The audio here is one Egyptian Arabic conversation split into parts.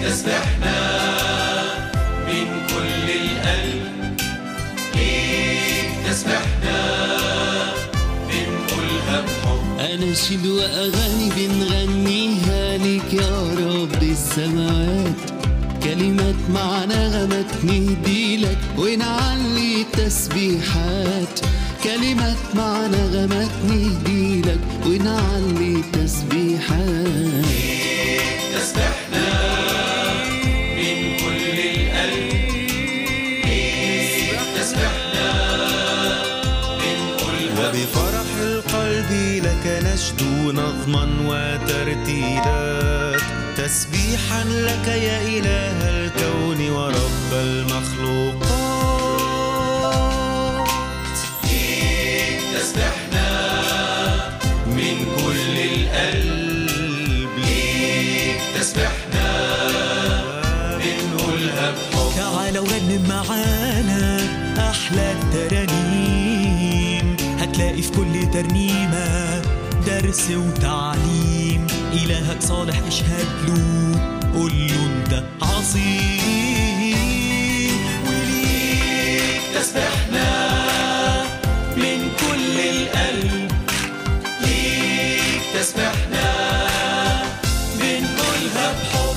تسبحنا من كل القلب ليك تسبحنا بنقولها بحب أناشيد وأغاني بنغنيها ليك يا رب السماوات كلمات مع نغمات نهدي لك ونعلي تسبيحات كلمات مع نغمات نهدي لك ونعلي تسبيحات تسبحنا من كل القلب ليك تسبحنا بنقولها وبفرح القلب لك نشدو نظما وترتيلات تسبيحا لك يا إله الكون ورب المخلوقات ليك تسبحنا من كل القلب ليك تسبحنا بنقولها بحب تعال ورنم معانا أحلى الترانيم هتلاقي في كل ترنيمة درس وتعليم إلهك صالح اشهد له قول له أنت عظيم وليك تسبحنا من كل القلب ليك تسبحنا بنقولها بحب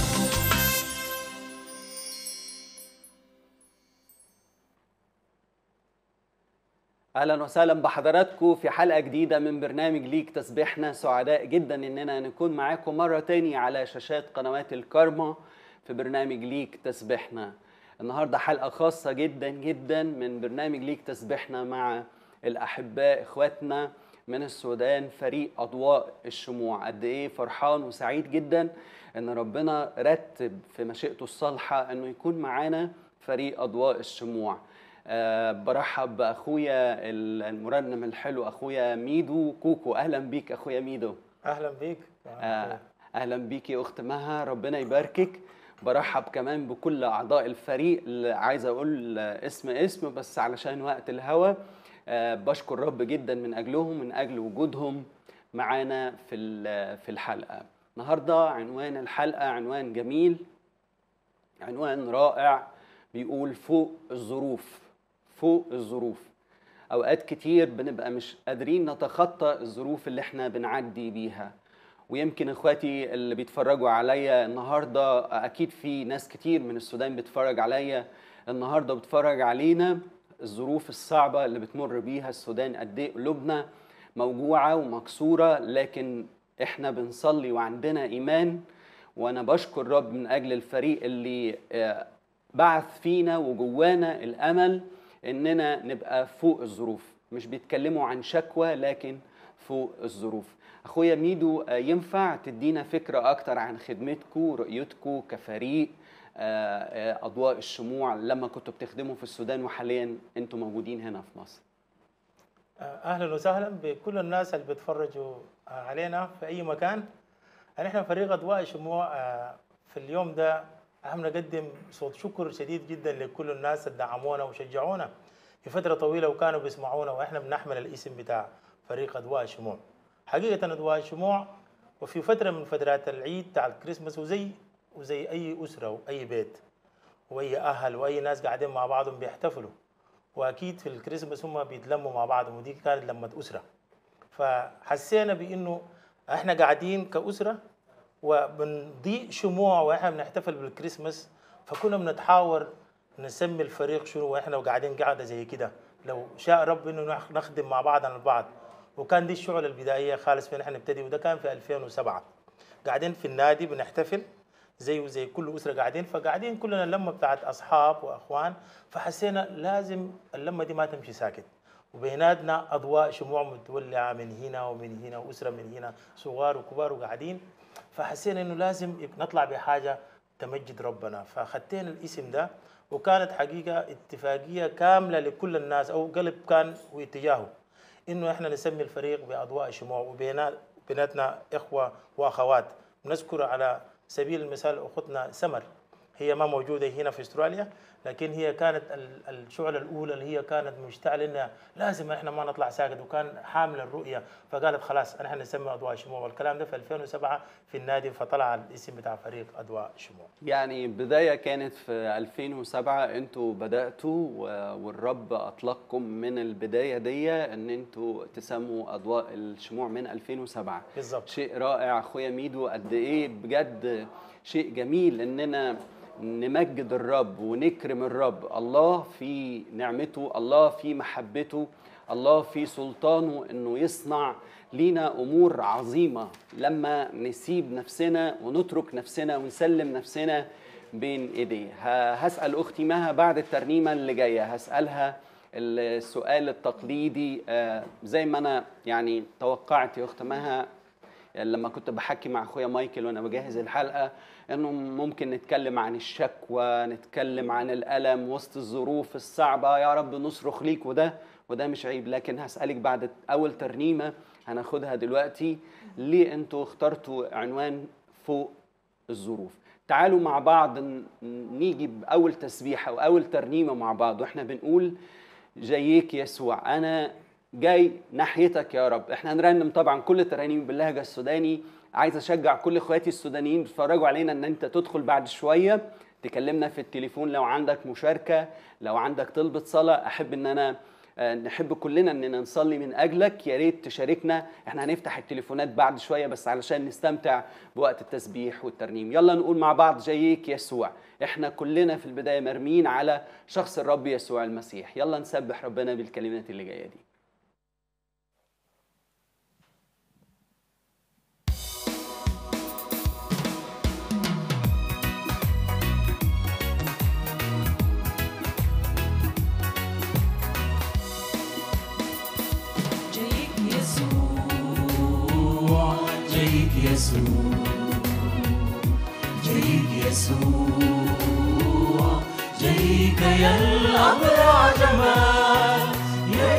اهلا وسهلا بحضراتكم في حلقه جديده من برنامج ليك تسبيحنا سعداء جدا اننا نكون معاكم مره تاني على شاشات قنوات الكارما في برنامج ليك تسبيحنا النهارده حلقه خاصه جدا جدا من برنامج ليك تسبيحنا مع الاحباء اخواتنا من السودان فريق اضواء الشموع قد ايه فرحان وسعيد جدا ان ربنا رتب في مشيئته الصالحه انه يكون معانا فريق اضواء الشموع أه برحب باخويا المرنم الحلو اخويا ميدو كوكو اهلا بيك اخويا ميدو اهلا بيك أه اهلا بيك يا اخت مها ربنا يباركك برحب كمان بكل اعضاء الفريق اللي عايز اقول اسم اسم بس علشان وقت الهوا أه بشكر رب جدا من اجلهم من اجل وجودهم معانا في ال- في الحلقه النهارده عنوان الحلقه عنوان جميل عنوان رائع بيقول فوق الظروف فوق الظروف اوقات كتير بنبقى مش قادرين نتخطى الظروف اللي احنا بنعدي بيها ويمكن اخواتي اللي بيتفرجوا عليا النهارده اكيد في ناس كتير من السودان بتتفرج عليا النهارده بتتفرج علينا الظروف الصعبه اللي بتمر بيها السودان قد ايه قلوبنا موجوعه ومكسوره لكن احنا بنصلي وعندنا ايمان وانا بشكر رب من اجل الفريق اللي آه، بعث فينا وجوانا الامل اننا نبقى فوق الظروف مش بيتكلموا عن شكوى لكن فوق الظروف اخويا ميدو آه، ينفع تدينا فكره اكتر عن خدمتكم رؤيتكم كفريق آه، آه، اضواء الشموع لما كنتوا بتخدموا في السودان وحاليا انتم موجودين هنا في مصر اهلا وسهلا بكل الناس اللي بيتفرجوا علينا في اي مكان نحن فريق اضواء شموع آه، في اليوم ده اهم نقدم صوت شكر شديد جدا لكل الناس اللي دعمونا وشجعونا في فتره طويله وكانوا بيسمعونا واحنا بنحمل الاسم بتاع فريق اضواء شموع حقيقه اضواء شموع وفي فتره من فترات العيد بتاع الكريسماس وزي وزي اي اسره واي بيت واي اهل واي ناس قاعدين مع بعضهم بيحتفلوا واكيد في الكريسماس هم بيتلموا مع بعضهم ودي كانت لمه اسره فحسينا بانه احنا قاعدين كاسره وبنضيء شموع واحنا بنحتفل بالكريسماس فكنا بنتحاور نسمي الفريق شنو واحنا قاعدين قاعده زي كده لو شاء رب انه نخ- نخدم مع بعضنا البعض وكان دي الشعله البدائيه خالص فين احنا نبتدي وده كان في 2007 قاعدين في النادي بنحتفل زي وزي كل اسره قاعدين فقاعدين كلنا اللمه بتاعت اصحاب واخوان فحسينا لازم اللمه دي ما تمشي ساكت وبيناتنا اضواء شموع متولعه من هنا ومن هنا واسره من هنا صغار وكبار وقاعدين فحسينا انه لازم نطلع بحاجه تمجد ربنا فخدتين الاسم ده وكانت حقيقه اتفاقيه كامله لكل الناس او قلب كان واتجاهه انه احنا نسمي الفريق باضواء شموع وبينات بيناتنا اخوه واخوات نذكر على سبيل المثال اختنا سمر هي ما موجوده هنا في استراليا لكن هي كانت ال- الشعله الاولى اللي هي كانت مشتعله انها لازم احنا ما نطلع ساكت وكان حامل الرؤيه فقالت خلاص احنا نسمي اضواء شموع والكلام ده في 2007 في النادي فطلع الاسم بتاع فريق اضواء شموع يعني بداية كانت في 2007 انتوا بدأتوا و- والرب أطلقكم من البداية دي ان انتوا تسموا أضواء الشموع من 2007 بالظبط. شيء رائع أخويا ميدو قد إيه بجد شيء جميل إننا نمجد الرب ونكرم الرب الله في نعمته الله في محبته الله في سلطانه انه يصنع لينا امور عظيمه لما نسيب نفسنا ونترك نفسنا ونسلم نفسنا بين ايديه ه- هسال اختي مها بعد الترنيمه اللي جايه هسالها السؤال التقليدي آه، زي ما انا يعني توقعت يا اخت مها لما كنت بحكي مع اخويا مايكل وانا بجهز الحلقه انه ممكن نتكلم عن الشكوى نتكلم عن الالم وسط الظروف الصعبه يا رب نصرخ ليك وده وده مش عيب لكن هسالك بعد اول ترنيمه هناخدها دلوقتي ليه انتوا اخترتوا عنوان فوق الظروف تعالوا مع بعض ن- نيجي باول تسبيحه واول ترنيمه مع بعض واحنا بنقول جايك يسوع انا جاي ناحيتك يا رب احنا هنرنم طبعا كل الترانيم باللهجه السوداني عايز اشجع كل اخواتي السودانيين بيتفرجوا علينا ان انت تدخل بعد شويه تكلمنا في التليفون لو عندك مشاركه لو عندك طلبه صلاه احب ان انا آه، نحب كلنا اننا نصلي من اجلك يا ريت تشاركنا احنا هنفتح التليفونات بعد شويه بس علشان نستمتع بوقت التسبيح والترنيم يلا نقول مع بعض جايك يسوع احنا كلنا في البدايه مرمين على شخص الرب يسوع المسيح يلا نسبح ربنا بالكلمات اللي جايه دي جايك يسوع جايك يسوع جايك يسوع جايك يا الأبرع جمال يا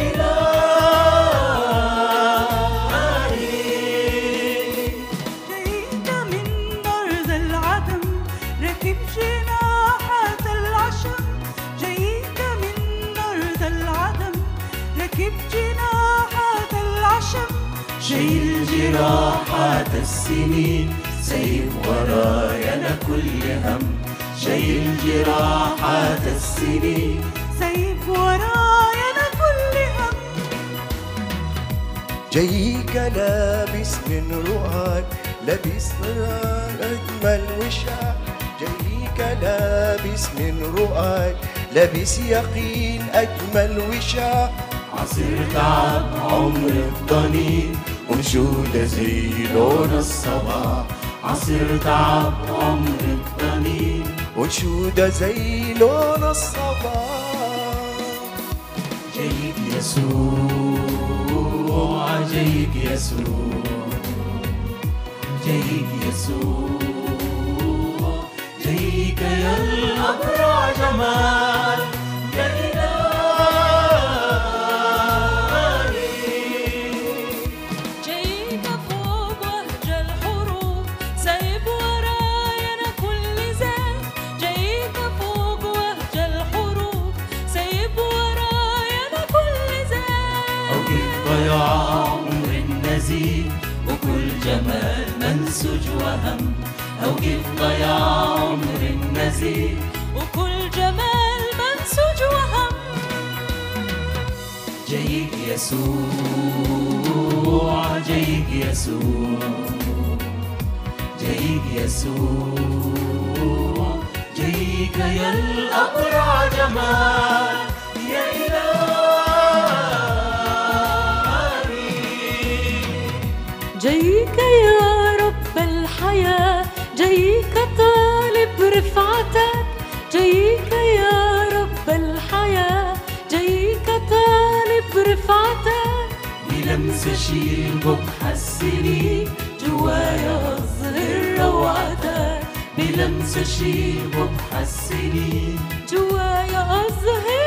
إلهي جيت من أرض العدم ركب جناحات العشم جيت من أرض العدم ركب جناحات العشم شيل جراحات السنين سيب ورايا أنا كل هم شيل جراحات السنين سيب ورايا أنا كل هم جايك لابس من رؤاك لابس رؤاك أجمل وشاك جايك لابس من رؤاك لابس يقين أجمل وشاك عصير تعب عمر الضنين ومشودة زي لون الصباح عصير تعب عمر الضنين وشودة زي لون الصباح جايك يسوع جايك يسوع جايك يسوع جايك يا الأبرع جمال يا إلهي جايك فوق وهج الحروب سايب ورايا انا كل زاد جايك فوق وهج الحروب سايب ورايا انا كل زاد أوقف ضياع عمر النزيل وكل جمال منسوج وهم أوقف ضياع عمر النزيل وكل جمال منسوج وهم جايك يسوع جايك يسوع جايك يسوع جايك يا الأبرع جمال يا إلهي جايك يا رب الحياة جايك طالب رفعتك جايك يا رب الحياة جايك طالب رفعتك بلمسة شيل بكح السنين جوايا أظهر روعتك بلمسة شيل بكح السنين جوايا أظهر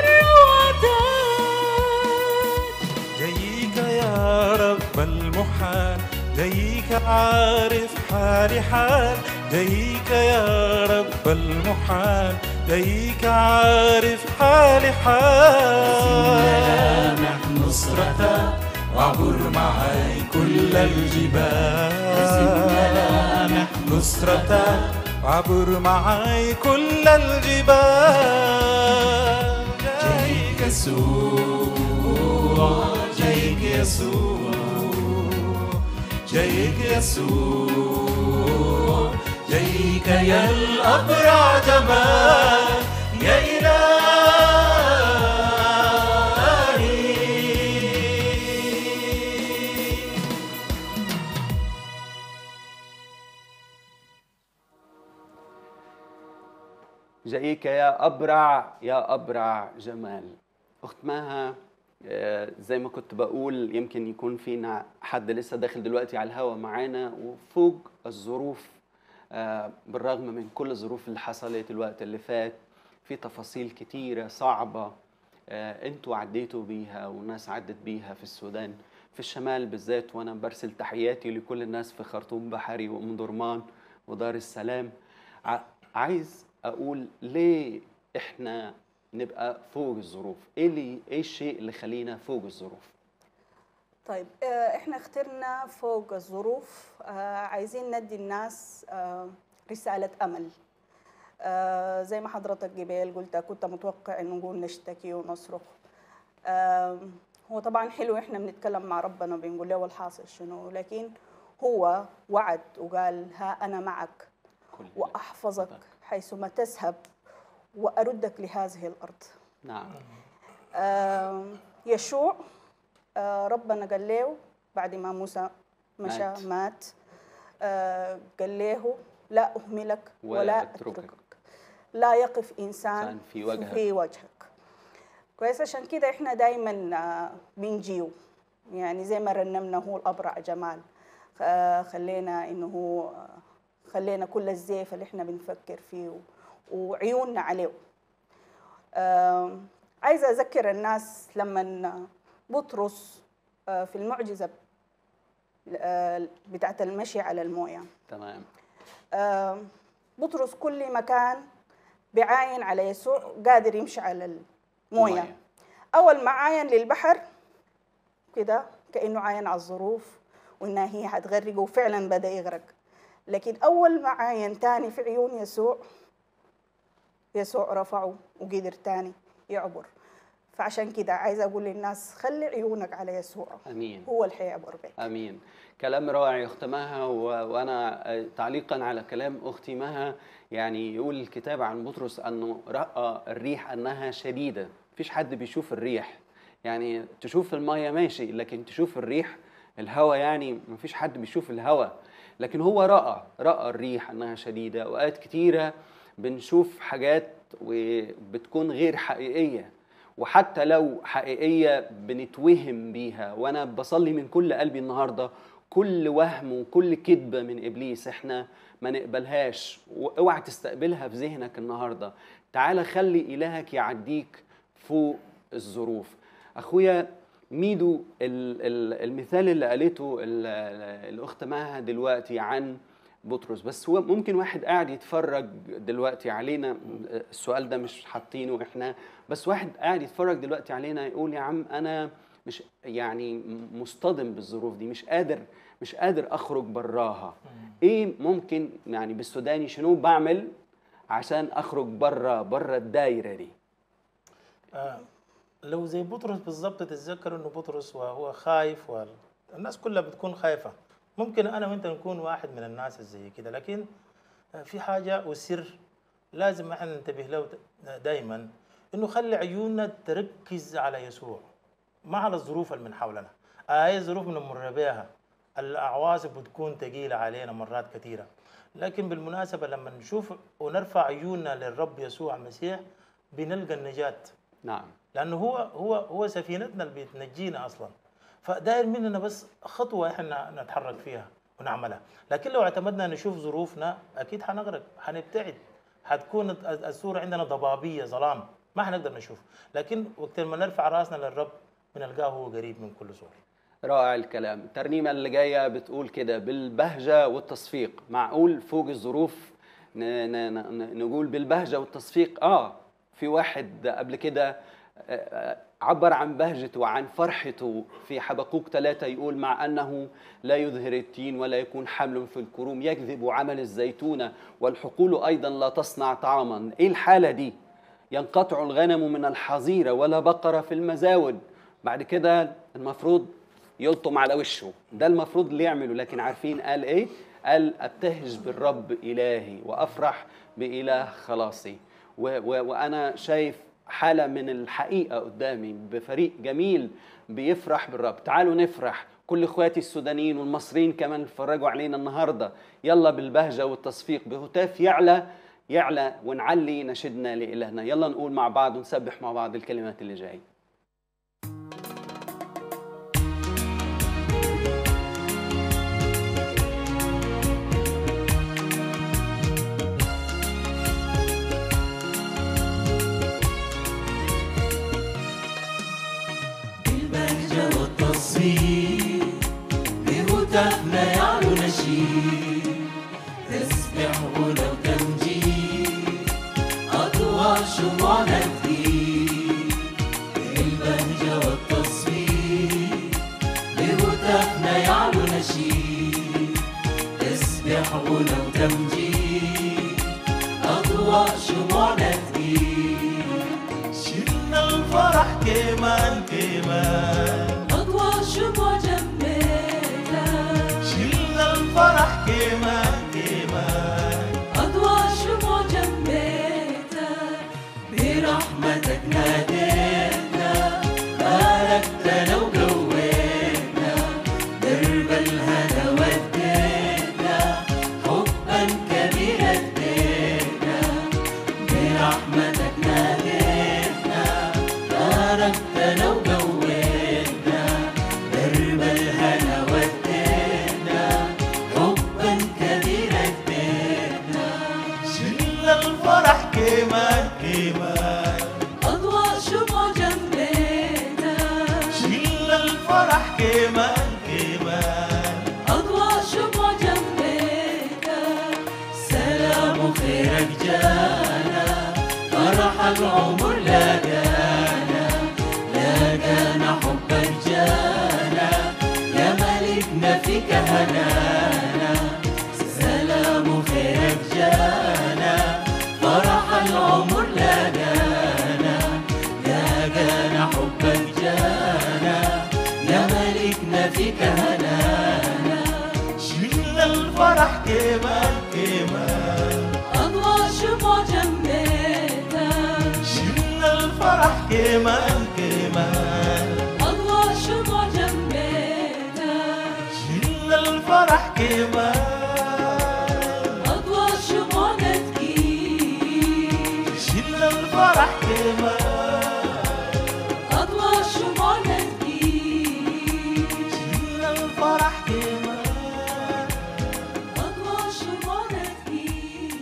روعتك جايك يا رب المحال جايك عارف حالي حال جايك يا رب المحال جايك عارف حالي حال ملامح نصرتك وعبر معي كل الجبال ملامح نصرتك عبر معي كل الجبال جايك يسوع جايك يسوع جايك يسوع جايك يا الأبرع جمال يا إلهي جايك يا أبرع يا أبرع جمال أخت ماها آه، زي ما كنت بقول يمكن يكون فينا حد لسه داخل دلوقتي على الهوا معانا وفوق الظروف آه، بالرغم من كل الظروف اللي حصلت الوقت اللي فات في تفاصيل كتيرة صعبة آه، انتوا عديتوا بيها وناس عدت بيها في السودان في الشمال بالذات وانا برسل تحياتي لكل الناس في خرطوم بحري وام درمان ودار السلام ع- عايز اقول ليه احنا نبقى فوق الظروف ايه اللي ايه الشيء اللي خلينا فوق الظروف طيب آه، احنا اخترنا فوق الظروف آه، عايزين ندي الناس آه، رسالة أمل آه، زي ما حضرتك قبل قلت كنت متوقع انه نقول نشتكي ونصرخ آه، هو طبعا حلو احنا بنتكلم مع ربنا بنقول له الحاصل شنو لكن هو وعد وقال ها انا معك كل واحفظك حيثما تذهب واردك لهذه الارض نعم آه، يشوع آه، ربنا قال له بعد ما موسى مشى مات. مات, مات آه، قال له لا أهملك ولا ولا, أتركك. أتركك. لا يقف إنسان إنسان في وجهك. في وجهك كويس عشان كده إحنا دايما آه، بنجيو يعني زي ما رنمنا هو الأبرع جمال آه، خلينا إنه هو آه، خلينا كل الزيف اللي إحنا بنفكر فيه و- وعيوننا عليه آم، عايزة أذكر الناس لما بطرس آه، في المعجزة آه، بتاعت المشي على المويه تمام آه، بطرس كل مكان بيعاين على يسوع قادر يمشي على المويه الموية. اول ما عاين للبحر كده كانه عاين على الظروف وانها هي حتغرقه وفعلا بدا يغرق لكن اول ما عاين تاني في عيون يسوع يسوع رفعه وقدر تاني يعبر فعشان كده عايزه اقول للناس خلي عيونك على يسوع امين هو اللي حيعبر بك امين كلام رائع يا اخت مها و... وانا آه، تعليقا على كلام اختي مها يعني يقول الكتاب عن بطرس انه راى الريح انها شديده مفيش حد بيشوف الريح يعني تشوف الميه ماشي لكن تشوف الريح الهواء يعني مفيش حد بيشوف الهواء لكن هو راى راى الريح انها شديده اوقات كتيره بنشوف حاجات وبتكون غير حقيقيه وحتى لو حقيقية بنتوهم بيها وأنا بصلي من كل قلبي النهاردة كل وهم وكل كذبة من إبليس إحنا ما نقبلهاش واوعى تستقبلها في ذهنك النهاردة تعالى خلي إلهك يعديك فوق الظروف أخويا ميدو ال- ال- المثال اللي قالته ال- ال- الأخت مها دلوقتي عن بطرس بس هو ممكن واحد قاعد يتفرج دلوقتي علينا السؤال ده مش حاطينه احنا بس واحد قاعد يتفرج دلوقتي علينا يقول يا عم انا مش يعني مصطدم بالظروف دي مش قادر مش قادر اخرج براها ايه ممكن يعني بالسوداني شنو بعمل عشان اخرج بره بره الدايره دي آه، لو زي بطرس بالضبط تتذكر انه بطرس وهو خايف والناس كلها بتكون خايفه ممكن انا وانت نكون واحد من الناس اللي زي كده لكن آه، في حاجه وسر لازم احنا ننتبه له دائما انه خلي عيوننا تركز على يسوع ما على الظروف اللي من حولنا آه، هي الظروف بنمر بها الاعواصف بتكون ثقيله علينا مرات كثيره لكن بالمناسبه لما نشوف ونرفع عيوننا للرب يسوع المسيح بنلقى النجاه نعم لانه هو هو هو سفينتنا اللي بتنجينا اصلا فداير مننا بس خطوه احنا نتحرك فيها ونعملها لكن لو اعتمدنا نشوف ظروفنا اكيد حنغرق حنبتعد حتكون الصوره عندنا ضبابيه ظلام ما حنقدر نشوف لكن وقت ما نرفع راسنا للرب بنلقاه هو قريب من كل صوره رائع الكلام الترنيمة اللي جاية بتقول كده بالبهجة والتصفيق معقول فوق الظروف ن- ن- ن- نقول بالبهجة والتصفيق آه في واحد قبل كده آه، آه، عبر عن بهجته وعن فرحته في حبقوق ثلاثة يقول مع أنه لا يظهر التين ولا يكون حمل في الكروم يكذب عمل الزيتونة والحقول أيضا لا تصنع طعاما إيه الحالة دي؟ ينقطع الغنم من الحظيرة ولا بقرة في المزاود بعد كده المفروض يلطم على وشه ده المفروض اللي يعمله لكن عارفين قال ايه قال ابتهج بالرب الهي وافرح باله خلاصي و و وانا شايف حاله من الحقيقه قدامي بفريق جميل بيفرح بالرب تعالوا نفرح كل اخواتي السودانيين والمصريين كمان اللي اتفرجوا علينا النهارده يلا بالبهجه والتصفيق بهتاف يعلى يعلى ونعلي نشدنا لإلهنا يلا نقول مع بعض ونسبح مع بعض الكلمات اللي جاي بالبهجة والتصفيق بهتافنا يعلو نشيد تسبح ولو تمجيد أضواء شموعنا تفيد بالبهجة والتصفيق بهتافنا يعلو نشيد تسبح ولو تمجيد أضواء شموعنا تفيد شلنا الفرح كمان كمان أضواء شموع جنبيتك شلنا الفرح كمان كمان أضواء شموع جنبيتك برحمتك ناديتنا باركتنا وقويتنا درب الهنا وديتنا حبا كبير اديتنا برحمتك ناديتنا باركتنا وقويتنا درب الهنا وديتنا حبا كبير اديتنا شلنا الفرح كمان كمان أضواء شموع جنبيتك شلنا الفرح كمان كمان أضواء شموع جنبيتك سلام وخيرك جانا فرح العمر لاقانا لاقانا حبك جانا يا ملكنا فيك هنانا سلام وخيرك جانا فرح العمر لاقانا لاقانا حبك جانا يا ملكنا فيك هنانا شلنا الفرح كمان كمان أضواء شموع جنبيتك شلنا الفرح كمان كمان أضواء شموع جنبيتك شلنا الفرح كمان أضواء شموع نتكيك شلنا الفرح كمان أضواء شموع نتكيك شلنا الفرح كمان أضواء شموع نتكيك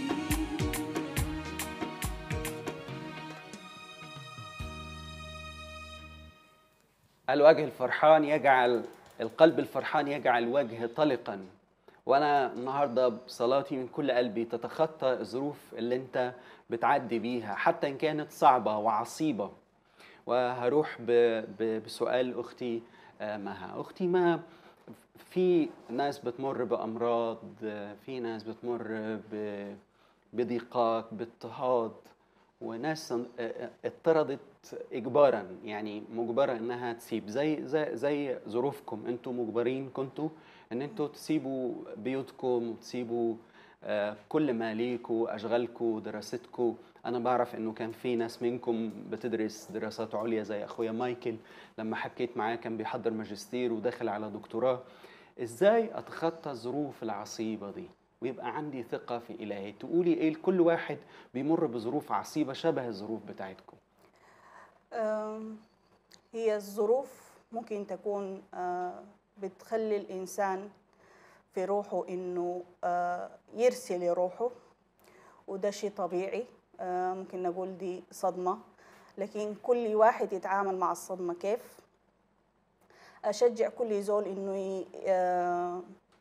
الوجه الفرحان يجعل القلب الفرحان يجعل الوجه طلقا وانا النهارده بصلاتي من كل قلبي تتخطى الظروف اللي انت بتعدي بيها حتى ان كانت صعبه وعصيبه وهروح ب- ب- بسؤال اختي آه، مها اختي ما في ناس بتمر بامراض آه، في ناس بتمر ب- بضيقات باضطهاد وناس آه، آه، اضطردت اجبارا يعني مجبره انها تسيب زي زي زي ظروفكم انتم مجبرين كنتوا ان انتوا تسيبوا بيوتكم وتسيبوا آه، كل ما ليكوا اشغالكوا دراستكوا انا بعرف انه كان في ناس منكم بتدرس دراسات عليا زي اخويا مايكل لما حكيت معاه كان بيحضر ماجستير وداخل على دكتوراه ازاي اتخطى الظروف العصيبه دي ويبقى عندي ثقه في الهي تقولي ايه لكل واحد بيمر بظروف عصيبه شبه الظروف بتاعتكم أم، هي الظروف ممكن تكون آه، بتخلي الإنسان في روحه إنه آه، يرسل روحه وده شيء طبيعي آه، ممكن نقول دي صدمة لكن كل واحد يتعامل مع الصدمة كيف اشجع كل زول انه ي- آه،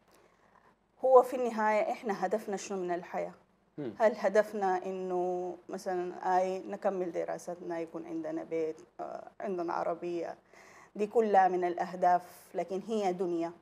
هو في النهايه احنا هدفنا شنو من الحياه مم. هل هدفنا انه مثلا اي نكمل دراستنا يكون عندنا بيت آه، عندنا عربيه دي كلها من الاهداف لكن هي دنيا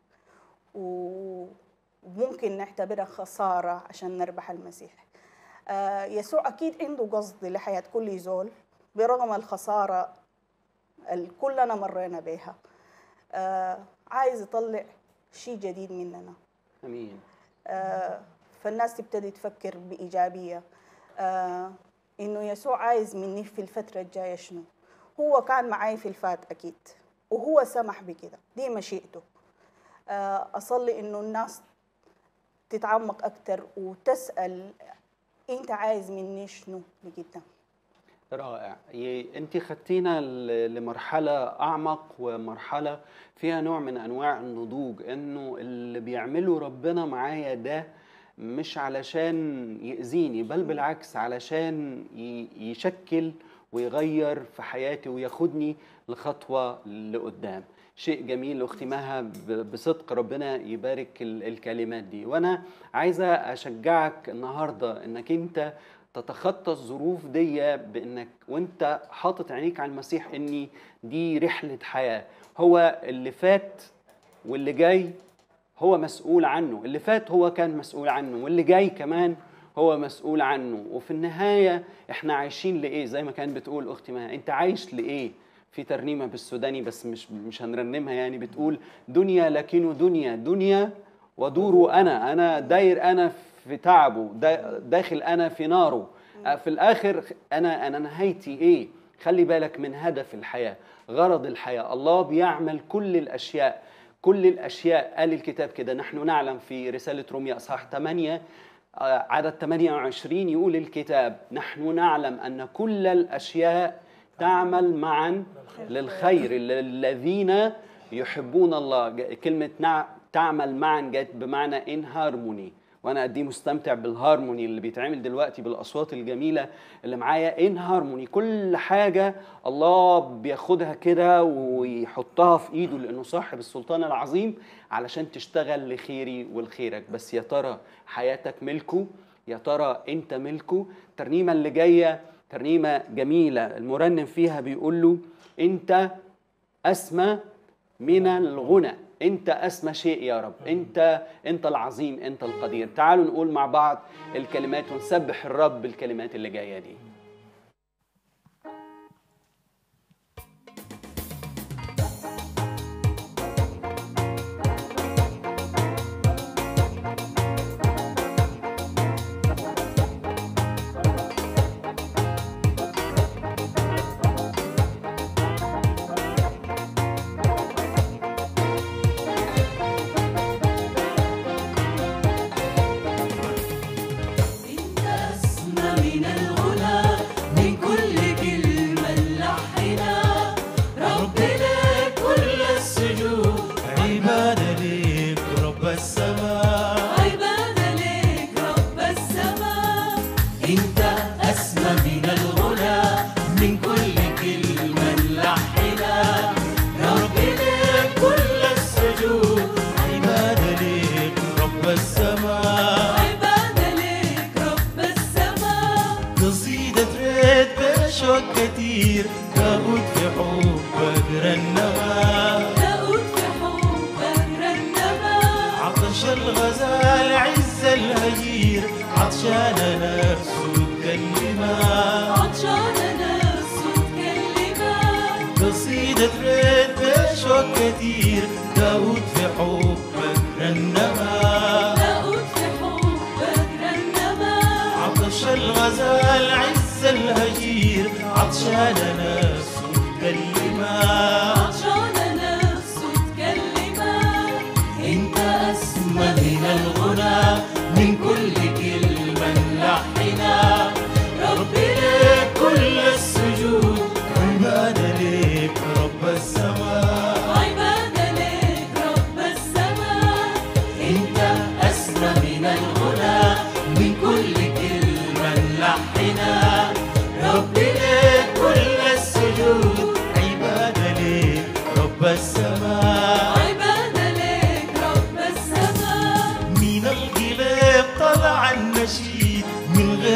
و- وممكن نعتبرها خساره عشان نربح المسيح آه، يسوع اكيد عنده قصد لحياه كل زول برغم الخساره اللي كلنا مرينا بها آه، عايز يطلع شيء جديد مننا امين آه، فالناس تبتدي تفكر بإيجابية آه، إنه يسوع عايز مني في الفترة الجاية شنو هو كان معي في الفات أكيد وهو سمح بكده دي مشيئته آه، أصلي إنه الناس تتعمق أكتر وتسأل أنت عايز مني شنو لقدام رائع ي- انت خدتينا ل- لمرحله اعمق ومرحله فيها نوع من انواع النضوج انه اللي بيعمله ربنا معايا ده مش علشان يأذيني بل بالعكس علشان ي- يشكل ويغير في حياتي وياخدني لخطوه لقدام شيء جميل اختي مها ب- بصدق ربنا يبارك ال- الكلمات دي وانا عايزه اشجعك النهارده انك انت تتخطى الظروف دي بانك وانت حاطط عينيك على المسيح اني دي رحله حياه هو اللي فات واللي جاي هو مسؤول عنه اللي فات هو كان مسؤول عنه واللي جاي كمان هو مسؤول عنه وفي النهاية احنا عايشين لإيه زي ما كانت بتقول أختي ما انت عايش لإيه في ترنيمة بالسوداني بس مش مش هنرنمها يعني بتقول دنيا لكنه دنيا دنيا ودور أنا أنا داير أنا في تعبه دا- داخل أنا في ناره آه، في الآخر أنا أنا نهايتي إيه خلي بالك من هدف الحياة غرض الحياة الله بيعمل كل الأشياء كل الأشياء قال الكتاب كده نحن نعلم في رسالة روميا أصحاح 8 آه، عدد 28 يقول الكتاب نحن نعلم أن كل الأشياء تعمل معا للخير الذين يحبون الله ج- كلمة نع... تعمل معا جت بمعنى ان هارموني وانا قد ايه مستمتع بالهارموني اللي بيتعمل دلوقتي بالاصوات الجميله اللي معايا ان هارموني كل حاجه الله بياخدها كده ويحطها في ايده لانه صاحب السلطان العظيم علشان تشتغل لخيري ولخيرك بس يا ترى حياتك ملكه يا ترى انت ملكه الترنيمه اللي جايه ترنيمه جميله المرنم فيها بيقول له انت اسمى من الغنى انت اسمى شيء يا رب انت انت العظيم انت القدير تعالوا نقول مع بعض الكلمات ونسبح الرب بالكلمات اللي جايه دي انت اسمى من الغنى من كل كلمة نلحنها رب لك كل السجود عبادة ليك رب السماء عبادة لك رب السماء انت اسمى من الغنى من كل كلمة نلحنها رب لك كل السجود عبادة ليك رب السماء عبادة لك رب السماء قصيدة ريت بشوق كتير داود في حبك رنما داود في حبك رنما عطش الغزال عز الهجير عطشان نفسه تكلمه عطشان نفسه تكلمك قصيدة ريت بشوق كتير داود في حبك رنما داود في حبك رنما عطش الغزال عز الهجير عطشان نفسه تكلمه عطشان نفسه تكلمك انت اسمى من الغنى من كل كلمة نلحنها رب لك كل السجود عبادة ليك رب السماء عبادة لك رب السماء انت اسمى من الغنى من كل كلمة نلحنها رب لك كل السجود عبادة ليك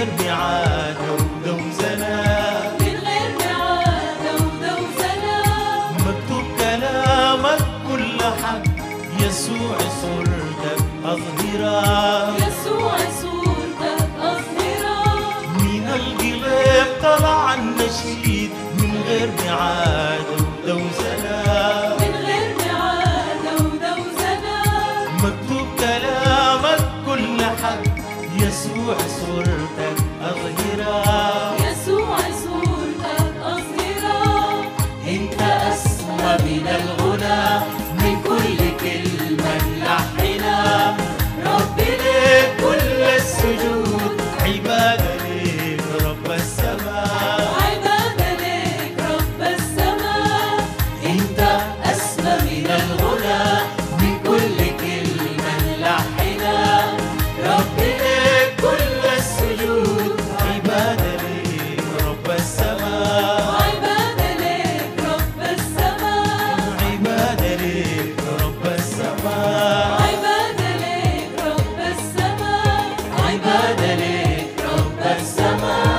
غير ميعاد ودوزنا من غير ميعاد ودوزنا مكتوب كلامك كل حق يسوع صورتك أظهرها يسوع صورتك أظهرها من القلب طلع النشيد من غير ميعاد ودوزنا من غير ميعاد ودوزنا مكتوب كلامك كل حق يسوع صورتك أظهرها يسوع صورتك أظهرها انت اسمى من الغنى من كل كلمة نلحنها رب لك كل السجود عبادة لك رب السماء عبادة لك رب السماء انت اسمى من الغنى من كل كلمة نلحنها رب لك كل السجود عبادة لك رب السماء عبادة لك رب السماء عبادة لك رب السماء عبادة لك رب السماء عبادة لك رب السماء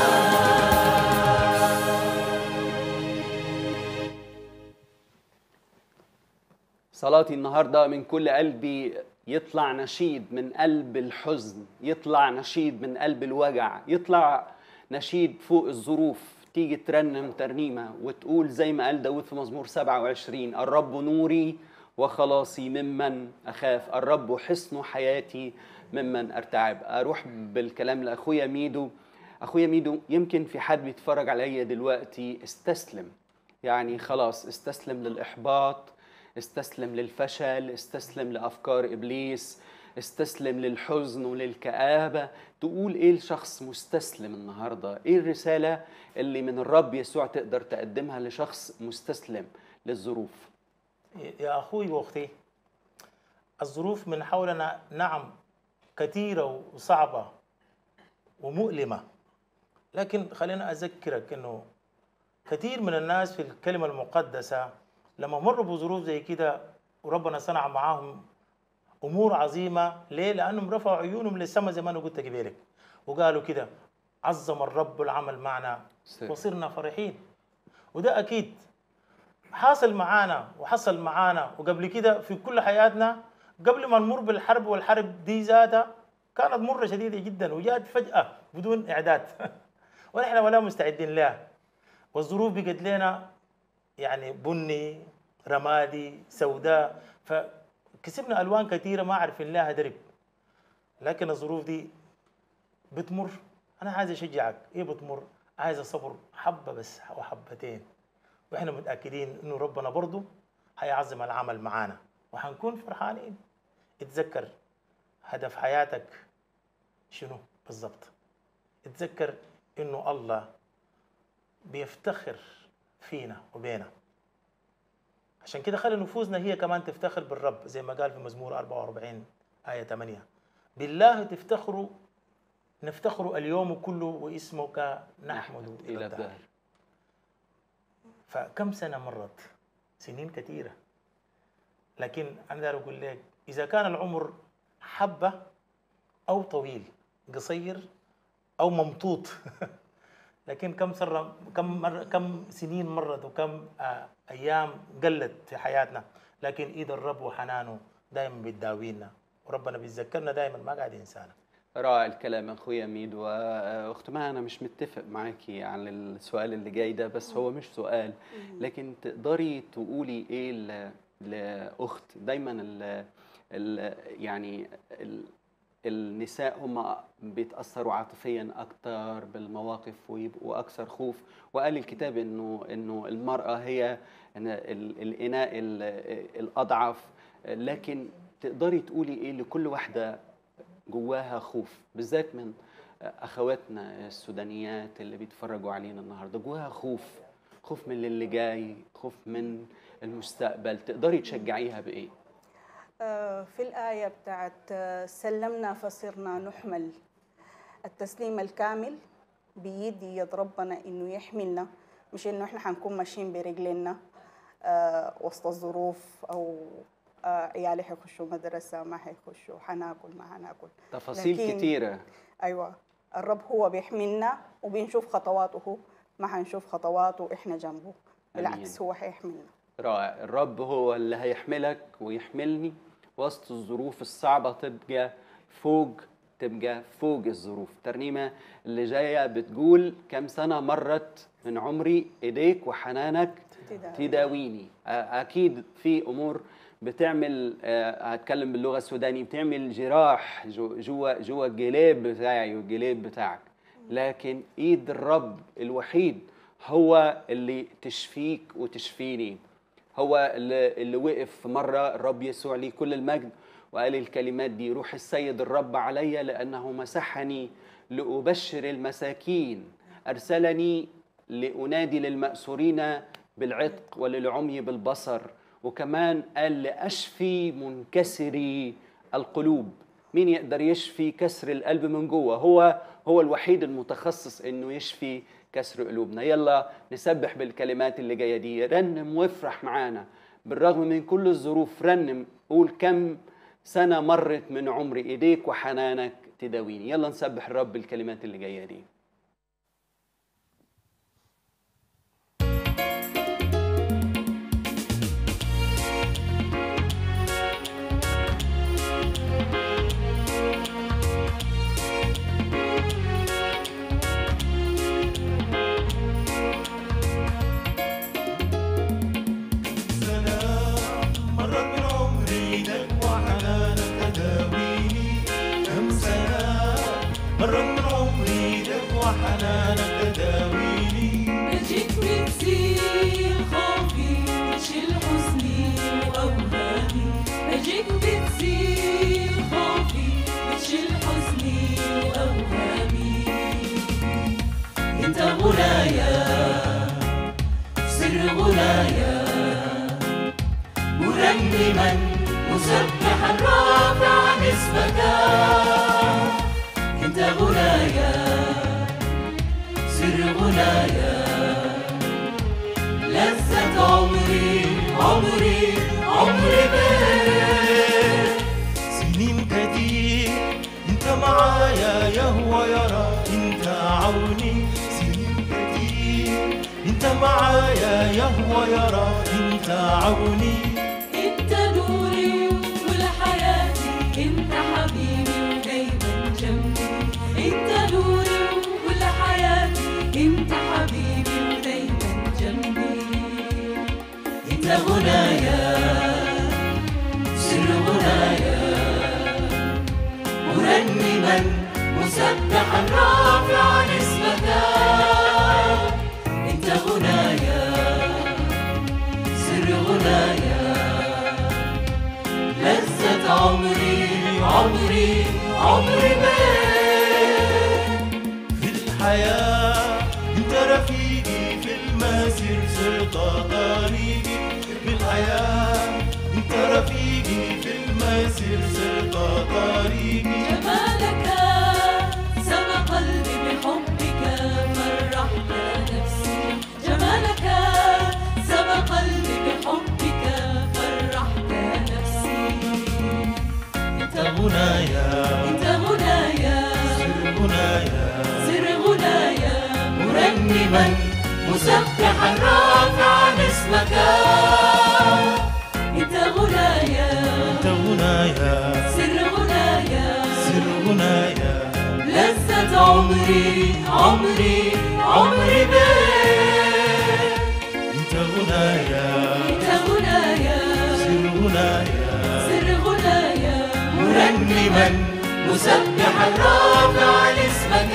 صلاتي النهارده من كل قلبي يطلع نشيد من قلب الحزن يطلع نشيد من قلب الوجع يطلع نشيد فوق الظروف تيجي ترنم ترنيمة وتقول زي ما قال داود في مزمور 27 الرب نوري وخلاصي ممن أخاف الرب حصن حياتي ممن أرتعب أروح بالكلام لأخويا ميدو أخويا ميدو يمكن في حد بيتفرج عليا دلوقتي استسلم يعني خلاص استسلم للإحباط استسلم للفشل استسلم لافكار ابليس استسلم للحزن وللكآبة تقول ايه لشخص مستسلم النهاردة ايه الرسالة اللي من الرب يسوع تقدر تقدمها لشخص مستسلم للظروف يا أخوي وأختي الظروف من حولنا نعم كثيرة وصعبة ومؤلمة لكن خلينا أذكرك أنه كثير من الناس في الكلمة المقدسة لما مروا بظروف زي كده وربنا صنع معاهم أمور عظيمة ليه؟ لأنهم رفعوا عيونهم للسماء زي ما أنا قلت قبلك وقالوا كده عظم الرب العمل معنا سر. وصرنا فرحين وده أكيد حاصل معانا وحصل معانا وقبل كده في كل حياتنا قبل ما نمر بالحرب والحرب دي ذاتها كانت مرة شديدة جدا وجات فجأة بدون إعداد ونحن ولا مستعدين لها والظروف بقت لنا يعني بني رمادي سوداء فكسبنا ألوان كثيرة ما عارفين لها درب لكن الظروف دي بتمر أنا عايز أشجعك إيه بتمر عايز صبر حبة بس وحبتين واحنا متاكدين انه ربنا برضه هيعظم العمل معانا وهنكون فرحانين اتذكر هدف حياتك شنو بالضبط اتذكر انه الله بيفتخر فينا وبينا عشان كده خلي نفوسنا هي كمان تفتخر بالرب زي ما قال في مزمور 44 آية 8 بالله تفتخروا نفتخر اليوم كله واسمك نحمد إلى الدهر فكم سنة مرت سنين كثيرة لكن أنا داير أقول لك إذا كان العمر حبة أو طويل قصير أو ممطوط لكن كم سنة كم مر كم سنين مرت وكم آه أيام قلت في حياتنا لكن إيد الرب وحنانه دائما بتداوينا وربنا بيتذكرنا دائما ما قاعد ينسانا رائع الكلام اخويا ميد واخت مها انا مش متفق معاكي على السؤال اللي جاي ده بس هو مش سؤال لكن تقدري تقولي ايه ل- لاخت دايما ال ال يعني ال النساء هم بيتاثروا عاطفيا اكتر بالمواقف ويبقوا اكثر خوف وقال الكتاب انه انه المراه هي إن ال- الاناء ال- الاضعف لكن تقدري تقولي ايه لكل واحده جواها خوف بالذات من اخواتنا السودانيات اللي بيتفرجوا علينا النهارده جواها خوف خوف من اللي جاي خوف من المستقبل تقدري تشجعيها بايه آه، في الآية بتاعت آه، سلمنا فصرنا نحمل التسليم الكامل بيد يد ربنا إنه يحملنا مش إنه إحنا حنكون ماشيين برجلنا آه، وسط الظروف أو آه، عيالي حيخشوا مدرسة ما حيخشوا حناكل ما حناكل تفاصيل لكن- كتيره ايوه الرب هو بيحملنا وبنشوف خطواته ما حنشوف خطواته احنا جنبه بالعكس هو حيحملنا رائع الرب هو اللي هيحملك ويحملني وسط الظروف الصعبة تبقى فوق تبقى فوق الظروف الترنيمة اللي جاية بتقول كم سنة مرت من عمري إيديك وحنانك تداويني. تداويني أ- أكيد في أمور بتعمل آه، هتكلم باللغة السودانية بتعمل جراح جو- جوا جوا الجلاب بتاعي والجلاب بتاعك لكن ايد الرب الوحيد هو اللي تشفيك وتشفيني هو اللي, اللي وقف في مرة الرب يسوع لي كل المجد وقال الكلمات دي روح السيد الرب علي لأنه مسحني لأبشر المساكين أرسلني لأنادي للمأسورين بالعتق وللعمي بالبصر وكمان قال لأشفي منكسري القلوب مين يقدر يشفي كسر القلب من جوه هو هو الوحيد المتخصص انه يشفي كسر قلوبنا يلا نسبح بالكلمات اللي جايه دي رنم وافرح معانا بالرغم من كل الظروف رنم قول كم سنه مرت من عمري ايديك وحنانك تداويني يلا نسبح الرب بالكلمات اللي جايه دي سنة مرت من عمري ايدك وحنانك تداويني كم سنة مرت من عمري ايدك وحنانك تداويني بجيك بتزيل خوفي بتشيل حزني وأوهامي بجيك بتزيل خوفي بتشيل حزني وأوهامي انت غنايا سر غنايا مرنما مسبحا رافعا اسمك انت غنايا سر غنايا لذة عمري عمري عمري بيك سنين كتير انت معايا يهوى يرى انت عوني سنين كتير انت معايا يهوى يرى انت عوني انت نوري ولحياتي انت حبيبي ودايما جنبي انت نوري ولحياتي انت حبيبي ودايما جنبي انت غنايا سر غنايا مرنما مسبحا رافعا اسمك انت غنايا سر غنايا لذة عمري عمري عمري بيك في الحياة انت رفيقي في المسير صرت طريقي في الحياة انت رفيقي في المسير صرت طريقي جمالك سبق قلبي بحبك فرحت نفسي جمالك سبق قلبي بحبك فرحت نفسي انت غنايا انت غنايا سر غنايا سر غنايا مرنما مسبحا رافعا اسمك انت غنايا انت غنايا سر غنايا سر غنايا لذة عمري عمري عمري بيك انت غنايا انت غنايا سر غنايا سر غنايا مرنما مسبحا رافعا اسمك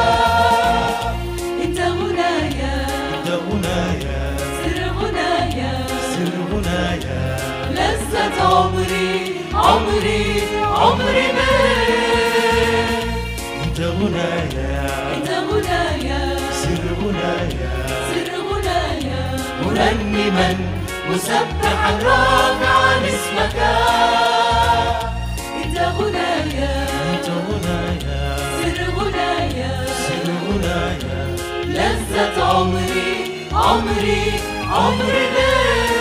انت غنايا انت غنايا سر غنايا سر غنايا لذة عمري عمري عمري بيك انت غنايا انت غنايا سر غنايا سر غنايا مرنما مسبحا رافعا اسمك انت غنايا انت غنايا سر غنايا سر غنايا لذة عمري عمري عمري بيك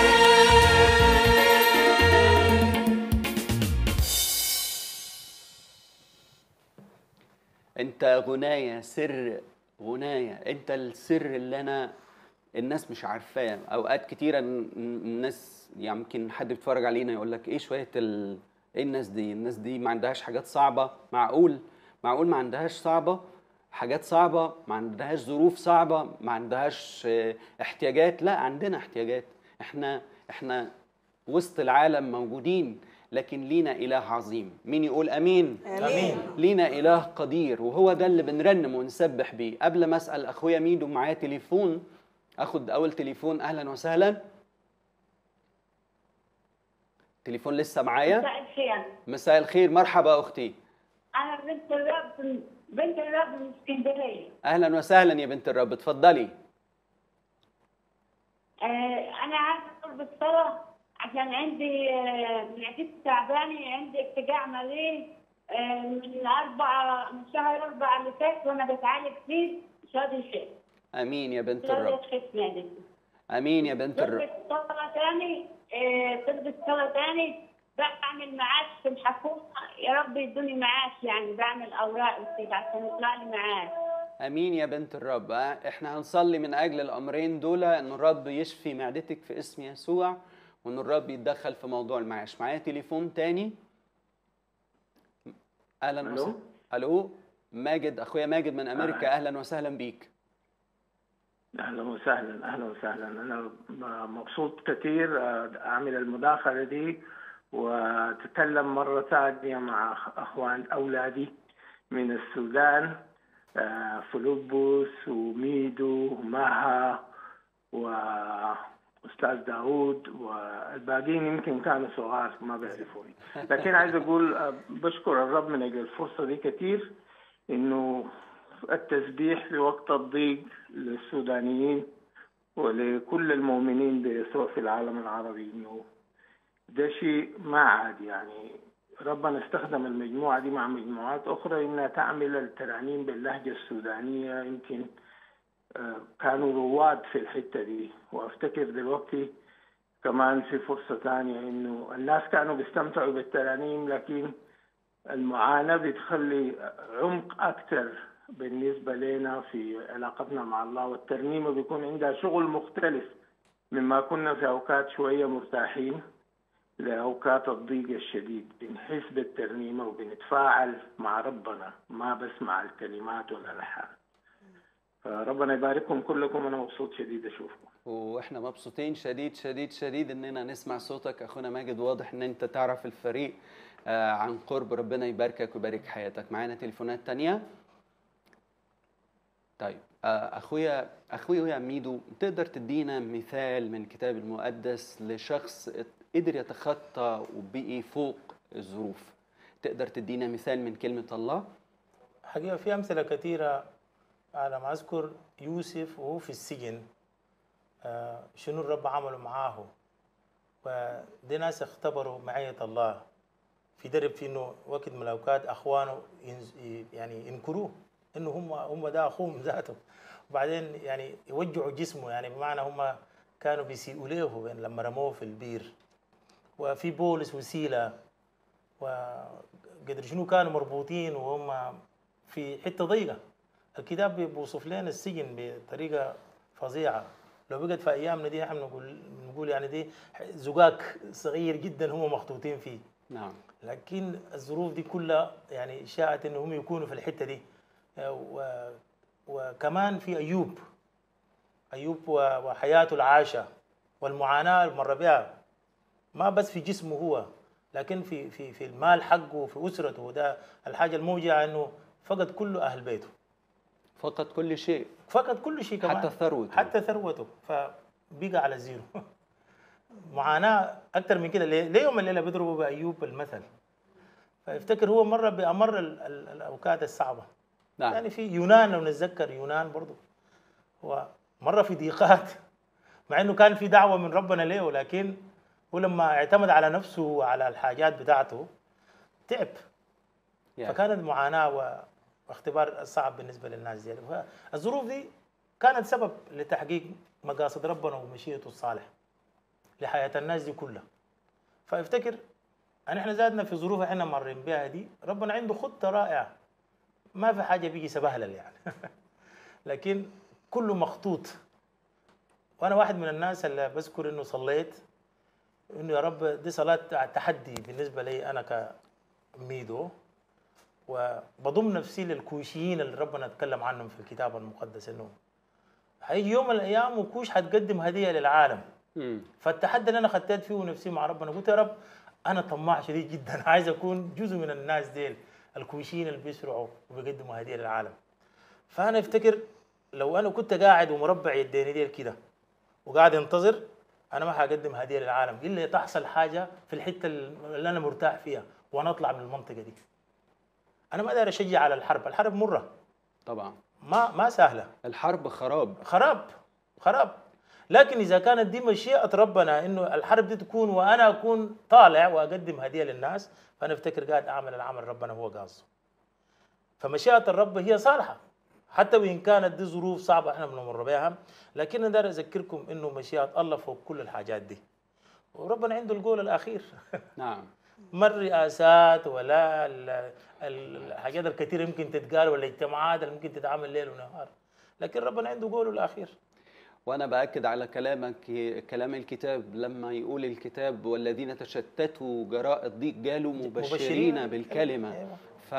انت غناية سر غناية انت السر اللي انا الناس مش عارفاه اوقات كتيره ن- الناس يمكن حد بيتفرج علينا يقول لك ايه شويه ال... ايه الناس دي الناس دي ما عندهاش حاجات صعبه معقول معقول ما عندهاش صعبه حاجات صعبه ما عندهاش ظروف صعبه ما عندهاش آه، احتياجات لا عندنا احتياجات احنا احنا وسط العالم موجودين لكن لينا اله عظيم مين يقول امين امين لينا إله قدير وهو ده اللي بنرنم ونسبح بيه قبل ما أسأل أخويا ميدو معايا تليفون أخد أول تليفون أهلا وسهلا تليفون لسه معايا مساء الخير مساء الخير مرحبا أختي انا بنت الرب بنت الرب من اسكندريه أهلا وسهلا يا بنت الرب اتفضلي آه انا عايزه اطلب الصلاه عشان عندي آه، معدتي تعبانه عندي ارتجاع مريض آه من اربعه من شهر اربعه اللي فات وانا بتعالج فيه مش راضي يخف أمين يا بنت مش راضي الرب يخف معدتي أمين يا بنت الرب طلبت صلاه تاني آه طلبت صلاه تاني بعمل معاش في الحكومه يا رب يدوني معاش يعني بعمل اوراق وكده عشان يطلع لي معاش امين يا بنت الرب آه، احنا هنصلي من اجل الامرين دول ان الرب يشفي معدتك في اسم يسوع وان الرب يتدخل في موضوع المعاش معايا تليفون تاني اهلا ألو؟ وسهلا الو ماجد اخويا ماجد من امريكا اهلا وسهلا بيك اهلا وسهلا اهلا وسهلا انا مبسوط كثير اعمل المداخله دي واتكلم مره ثانيه مع اخوان اولادي من السودان آه، فلوبوس وميدو ومها واستاذ داوود والباقيين يمكن كانوا صغار ما بيعرفوني لكن عايز اقول آه، بشكر الرب من اجل الفرصه دي كثير انه التسبيح في وقت الضيق للسودانيين ولكل المؤمنين بيسوع في العالم العربي انه ده شيء ما عادي يعني ربنا استخدم المجموعة دي مع مجموعات أخرى إنها تعمل الترانيم باللهجة السودانية يمكن آه، كانوا رواد في الحتة دي وأفتكر دلوقتي كمان في فرصة ثانية إنه الناس كانوا بيستمتعوا بالترانيم لكن المعاناة بتخلي عمق أكثر بالنسبة لنا في علاقتنا مع الله والترنيمة بيكون عندها شغل مختلف مما كنا في أوقات شوية مرتاحين لأوقات الضيق الشديد بنحس بالترنيمة وبنتفاعل مع ربنا ما بس مع الكلمات والألحان فربنا يبارككم كلكم أنا مبسوط شديد أشوفكم واحنا مبسوطين شديد شديد شديد اننا نسمع صوتك اخونا ماجد واضح ان انت تعرف الفريق آه، عن قرب ربنا يباركك ويبارك حياتك معانا تليفونات تانية طيب آه، اخويا اخويا ميدو تقدر تدينا مثال من الكتاب المقدس لشخص ات- قدر يتخطى وبقي فوق الظروف تقدر تدينا مثال من كلمة الله حقيقة في أمثلة كثيرة على ما أذكر يوسف وهو في السجن آه، شنو الرب عمله معاه ودي ناس اختبروا معية الله في درب في انه وقت من الاوقات اخوانه ينز- يعني ينكروه انه هم هم ده اخوهم ذاته وبعدين يعني يوجعوا جسمه يعني بمعنى هم كانوا بيسيئوا له لما رموه في البير وفي بولس وسيله وقدر شنو كانوا مربوطين وهم في حته ضيقه الكتاب بيوصف لنا السجن بطريقه فظيعه لو بقت في ايامنا دي احنا بنقول بنقول يعني دي زقاق صغير جدا هم مخطوطين فيه نعم لكن الظروف دي كلها يعني شاءت انهم يكونوا في الحته دي و وكمان في ايوب ايوب و- وحياته العاشه والمعاناه اللي مر بها ما بس في جسمه هو لكن في في في المال حقه وفي اسرته ده الحاجه الموجعه انه فقد كل اهل بيته فقد كل شيء فقد كل شيء كمان حتى ثروته حتى ثروته فبقى على زيرو معاناه اكثر من كده ليه ليه يوم الليله بيضربوا بايوب المثل فافتكر هو مره بامر ال- ال- الاوقات الصعبه نعم يعني في يونان لو نتذكر يونان برضه هو مره في ضيقات مع انه كان في دعوه من ربنا له لكن هو لما اعتمد على نفسه وعلى الحاجات بتاعته تعب يعني. فكانت معاناه و- واختبار صعب بالنسبه للناس دي فالظروف دي كانت سبب لتحقيق مقاصد ربنا ومشيئته الصالحه لحياه الناس دي كلها فافتكر ان احنا زادنا في ظروف احنا مارين بها دي ربنا عنده خطه رائعه ما في حاجه بيجي سبهلل يعني لكن كله مخطوط وانا واحد من الناس اللي بذكر انه صليت انه يا رب دي صلاه تحدي بالنسبه لي انا كميدو وبضم نفسي للكوشيين اللي ربنا اتكلم عنهم في الكتاب المقدس انه هيجي يوم من الايام وكوش حتقدم هديه للعالم فالتحدي اللي انا خطيت فيه نفسي مع ربنا قلت يا رب انا طماع شديد جدا عايز اكون جزء من الناس ديل الكويشين اللي بيسرعوا وبيقدموا هديه للعالم فانا افتكر لو انا كنت قاعد ومربع يديني ديل كده وقاعد انتظر انا ما حقدم هديه للعالم الا تحصل حاجه في الحته اللي انا مرتاح فيها وانا اطلع من المنطقه دي انا ما اقدر اشجع على الحرب الحرب مره طبعا ما ما سهله الحرب خراب خراب خراب لكن اذا كانت دي مشيئه ربنا انه الحرب دي تكون وانا اكون طالع واقدم هديه للناس فانا افتكر قاعد اعمل العمل ربنا هو قاصده فمشيئه الرب هي صالحه حتى وان كانت دي ظروف صعبه احنا بنمر بها لكن انا اذكركم انه مشيئه الله فوق كل الحاجات دي وربنا عنده القول الاخير نعم ما الرئاسات ولا ال- ال- الحاجات الكثيره يمكن تتقال ولا الاجتماعات اللي ممكن تتعمل ليل ونهار لكن ربنا عنده قوله الاخير وانا باكد على كلامك كلام الكتاب لما يقول الكتاب والذين تشتتوا جراء الضيق قالوا مبشرين مبشرين. بالكلمه أيوة.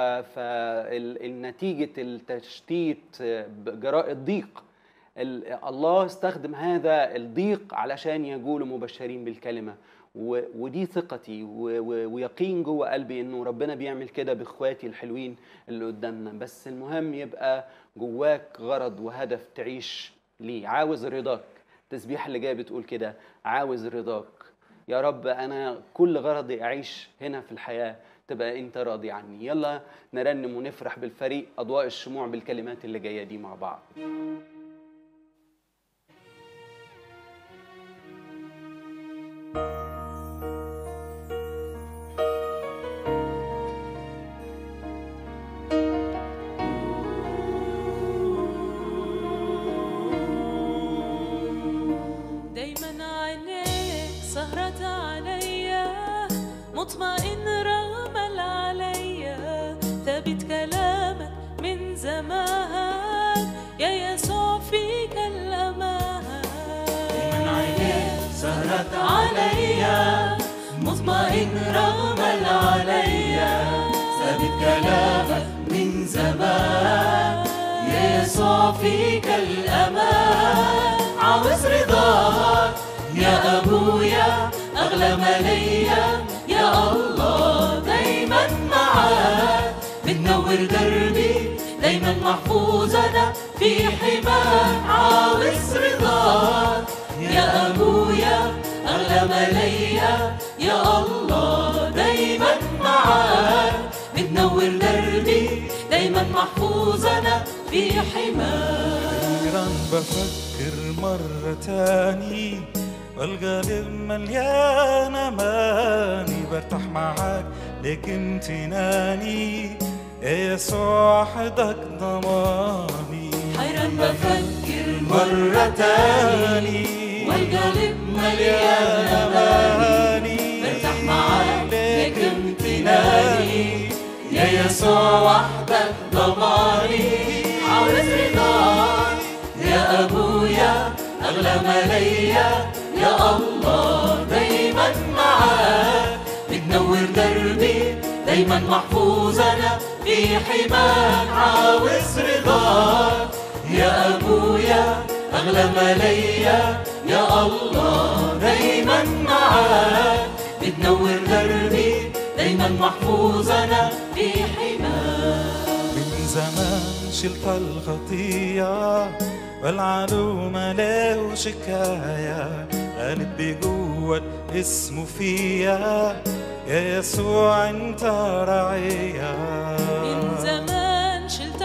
فالنتيجه التشتيت جراء الضيق ال- الله استخدم هذا الضيق علشان يقولوا مبشرين بالكلمه و- ودي ثقتي و- و- ويقين جوه قلبي انه ربنا بيعمل كده باخواتي الحلوين اللي قدامنا بس المهم يبقى جواك غرض وهدف تعيش ليه عاوز رضاك التسبيحه اللي جايه بتقول كده عاوز رضاك يا رب انا كل غرضي اعيش هنا في الحياه تبقى انت راضي عني يلا نرنم ونفرح بالفريق اضواء الشموع بالكلمات اللي جايه دي مع بعض دايما عينيك سهرت عليا مطمئن رمل عليا ثابت كلامك من زمان يا يسوع فيك الأمان من عينيك سهرت عليا مطمئن رمل عليا ثابت كلامك من زمان يا يسوع فيك الأمان عاوز رضاك يا أبويا أغلى ما ليا يا الله دايما معاك بتنور دربي دايما محفوظ أنا في حماك عاوز رضاك يا أبويا أغلى ما ليا يا الله دايما معاك بتنور دربي دايما محفوظ أنا في حماك أخيرا بفكر مرة تاني والقلب مليان أماني برتاح معاك لك امتناني يا يسوع وحدك ضماني حيران بفكر مرة تاني والقلب مليان أماني برتاح معاك لك امتناني يا يسوع وحدك ضماني عاوز رضاك يا أبويا أغلى ما ليا يا الله دايما معاك بتنور دربي دايما محفوظ أنا في حماك عاوز رضاك يا أبويا أغلى ما ليا يا الله دايما معاك بتنور دربي دايما محفوظ أنا في حماك من زمان شلت الخطية والعدو ما له شكاية قالت بجوه اسمه فيا يا يسوع انت رعية من زمان شلت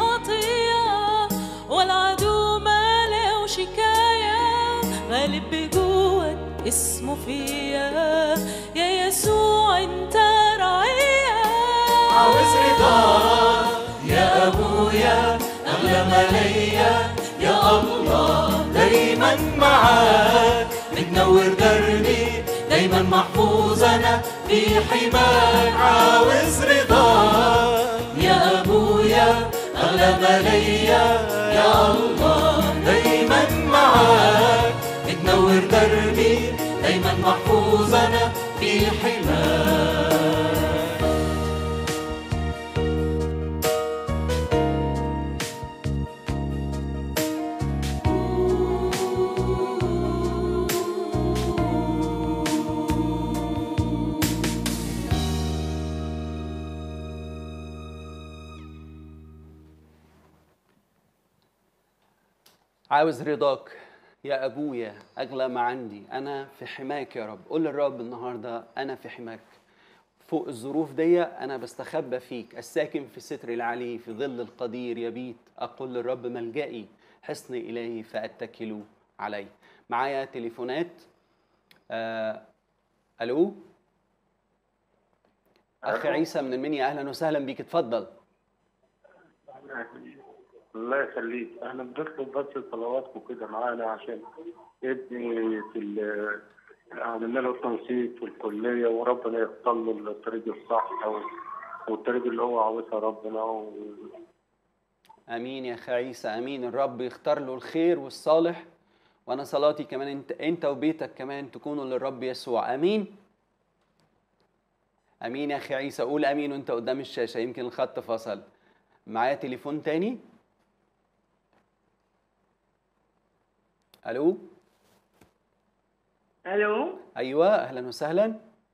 الخطية والعدو ما له شكاية غالب بجوة اسمه فيا يا يسوع انت رعية عاوز رضاك يا أبويا أغلى ما ليا يا الله دايما معاك بتنور دربي دايما محفوظ أنا في حماك عاوز رضاك يا أبويا أغلى ما ليا يا الله دايما معاك بتنور دربي دايما محفوظ أنا في حماك عاوز رضاك يا ابويا اغلى ما عندي انا في حماك يا رب قول للرب النهارده انا في حماك فوق الظروف دي انا بستخبى فيك الساكن في ستر العلي في ظل القدير يبيت اقول للرب ملجئي حصن الهي فاتكل عليه معايا تليفونات آه الو اخ ألو. عيسى من المنيا اهلا وسهلا بيك اتفضل الله يخليك احنا بنطلب بس صلواتكم كده معانا عشان ابني في ال- عملنا له التنسيق في الكليه وربنا يختار له الطريق الصح و- والطريق اللي هو عاوزها ربنا و... امين يا اخ عيسى امين الرب يختار له الخير والصالح وانا صلاتي كمان انت انت وبيتك كمان تكونوا للرب يسوع امين امين يا اخي عيسى قول امين وانت قدام الشاشه يمكن الخط فصل معايا تليفون تاني الو الو ايوه اهلا وسهلا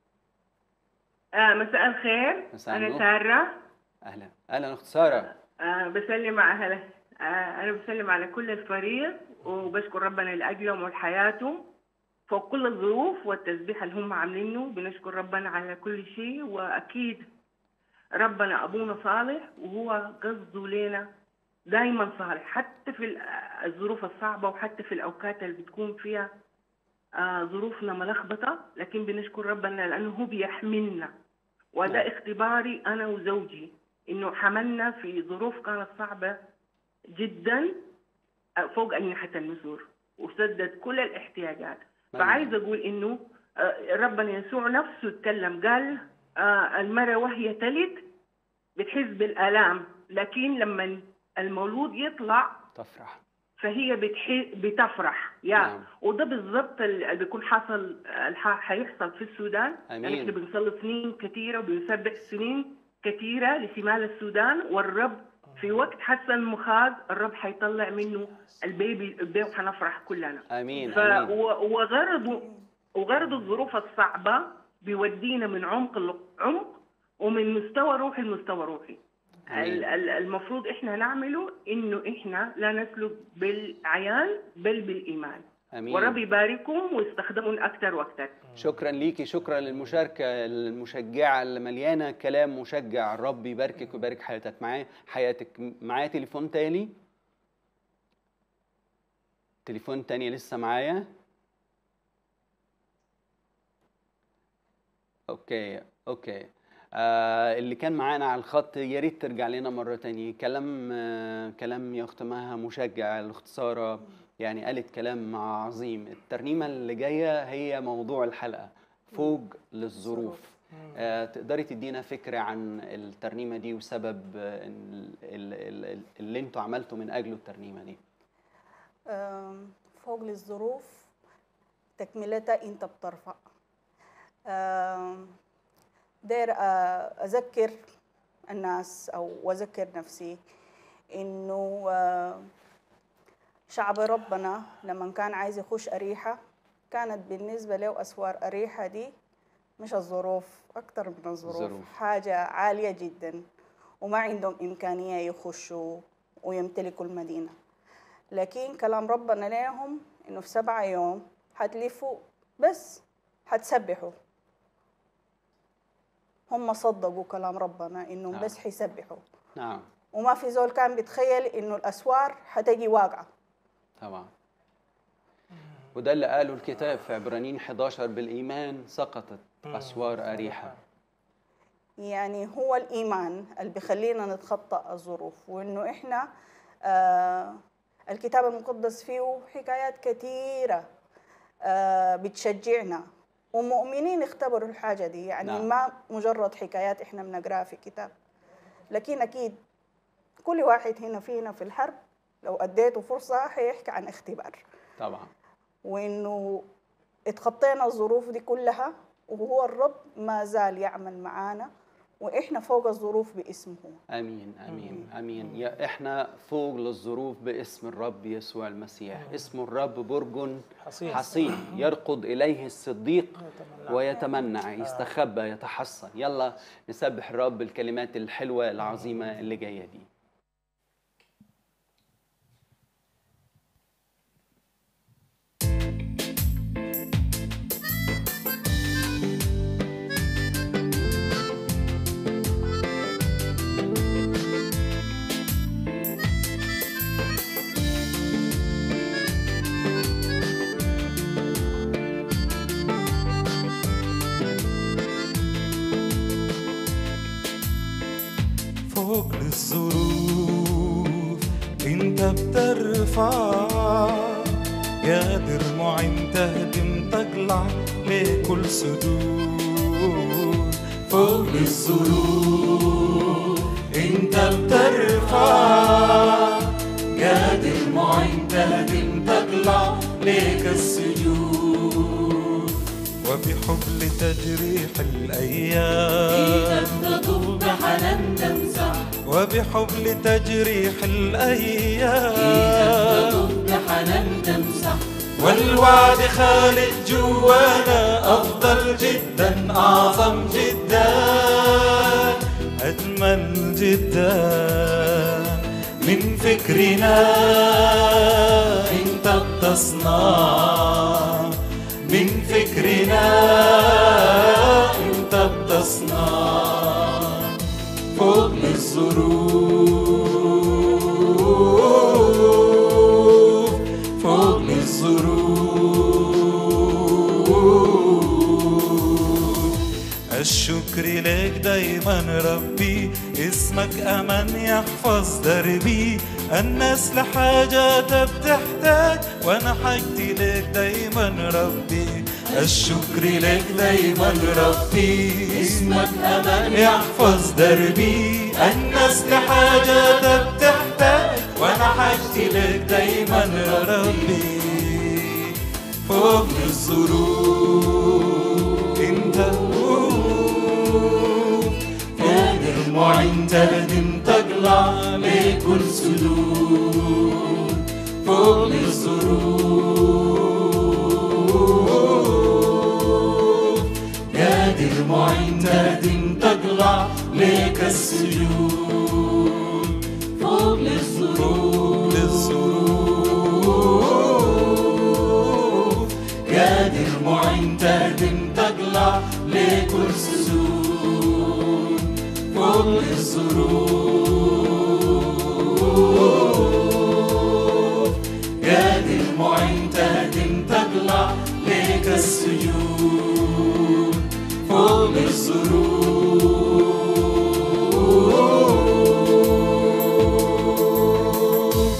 آه مساء الخير مساء انا النور. ساره اهلا اهلا اخت ساره آه بسلم على آه انا بسلم على كل الفريق وبشكر ربنا لاجلهم ولحياتهم فوق كل الظروف والتسبيح اللي هم عاملينه بنشكر ربنا على كل شيء واكيد ربنا ابونا صالح وهو قصده لنا دايما صالح حتى في ال- الظروف الصعبه وحتى في الاوقات اللي بتكون فيها آه ظروفنا ملخبطه لكن بنشكر ربنا لانه هو بيحملنا وده نعم. اختباري انا وزوجي انه حملنا في ظروف كانت صعبه جدا آه، فوق اجنحه النسور وسدد كل الاحتياجات نعم. فعايز اقول انه آه، ربنا يسوع نفسه اتكلم قال آه، المرأة وهي تلد بتحس بالآلام لكن لما المولود يطلع تفرح فهي بتحي... بتفرح يا نعم. وده بالضبط اللي بيكون حصل الح- حيحصل في السودان آمين. يعني احنا بنصلي سنين كثيره وبنسبح سنين كثيره لشمال السودان والرب في وقت حسن المخاض الرب حيطلع منه البيبي البيبي وحنفرح كلنا امين ف... امين و... وغرض وغرض الظروف الصعبه بيودينا من عمق لعمق ومن مستوى روحي لمستوى روحي آمين. ال- ال- المفروض احنا نعمله انه احنا لا نسلك بالعيان بل بالايمان امين ورب يبارككم ويستخدمون اكثر واكثر شكرا ليكي شكرا للمشاركة المشجعة اللي مليانة كلام مشجع الرب يباركك ويبارك حياتك معايا حياتك معايا تليفون تاني تليفون تاني لسه معايا اوكي اوكي آه اللي كان معانا على الخط يا ريت ترجع لنا مرة تانية كلام آه كلام يا اخت مها مشجع الاخت سارة يعني قالت كلام عظيم الترنيمة اللي جاية هي موضوع الحلقة فوق للظروف آه تقدري تدينا فكرة عن الترنيمة دي وسبب آه، ال- ال- ال- اللي انتوا عملتوا من أجله الترنيمة دي آم، فوق للظروف تكملتها انت بترفع آم، داير آه، اذكر الناس او اذكر نفسي انه آه، شعب ربنا لما كان عايز يخش اريحه كانت بالنسبه له اسوار اريحه دي مش الظروف اكتر من الظروف الظروف. حاجه عاليه جدا وما عندهم امكانيه يخشوا ويمتلكوا المدينه لكن كلام ربنا لهم انه في سبعة يوم حتلفوا بس حتسبحوا هم صدقوا كلام ربنا انهم نعم. بس حيسبحوا نعم وما في زول كان بيتخيل انه الاسوار حتجي واقعه طبعا وده اللي قاله الكتاب في عبرانيين 11 بالإيمان سقطت أسوار أريحة يعني هو الإيمان اللي بيخلينا نتخطى الظروف وإنه إحنا آه الكتاب المقدس فيه حكايات كثيرة آه بتشجعنا ومؤمنين اختبروا الحاجة دي يعني نعم. ما مجرد حكايات إحنا بنقراها في كتاب لكن أكيد كل واحد هنا فينا في الحرب لو اديته فرصه حيحكي عن اختبار طبعا وانه اتخطينا الظروف دي كلها وهو الرب ما زال يعمل معانا واحنا فوق الظروف باسمه امين امين امين يا احنا فوق للظروف باسم الرب يسوع المسيح اسم الرب برج حصين. حصين يرقد اليه الصديق ويتمنع يستخبى يتحصن يلا نسبح الرب بالكلمات الحلوه العظيمه اللي جايه دي فوق الظروف انت بترفع قادر معين تهدم تقلع لكل سدود فوق الظروف انت بترفع قادر معين تهدم تقلع لك السجود وبحبل تجريح الايام تضم بحنان تمسح وبحبل تجريح تضم الأيام بحنان تمسح والوعد خالد جوانا أفضل جدا أعظم جدا أجمل جدا من فكرنا أنت بتصنع من فكرنا أنت بتصنع فوق الظروف فوق الظروف الشكر لك دايما ربي اسمك أمن يحفظ دربي الناس لحاجاتها بتحتاج وانا حاجتي لك دايما ربي الشكر لك دايما ربي اسمك أمن يحفظ دربي الناس لحاجاتها بتحتاج وانا حاجتي لك دايما ربي فوق الظروف انت قادر معين تهدم تقلع لكل سدود فوق الظروف قادر معين تهدم تقلع لك السجود فوق للظروف قادر معين تهدم تقلع لكل سجود فوق الظروف قادر معين تهدم تقلع لك السجود فوق الظروف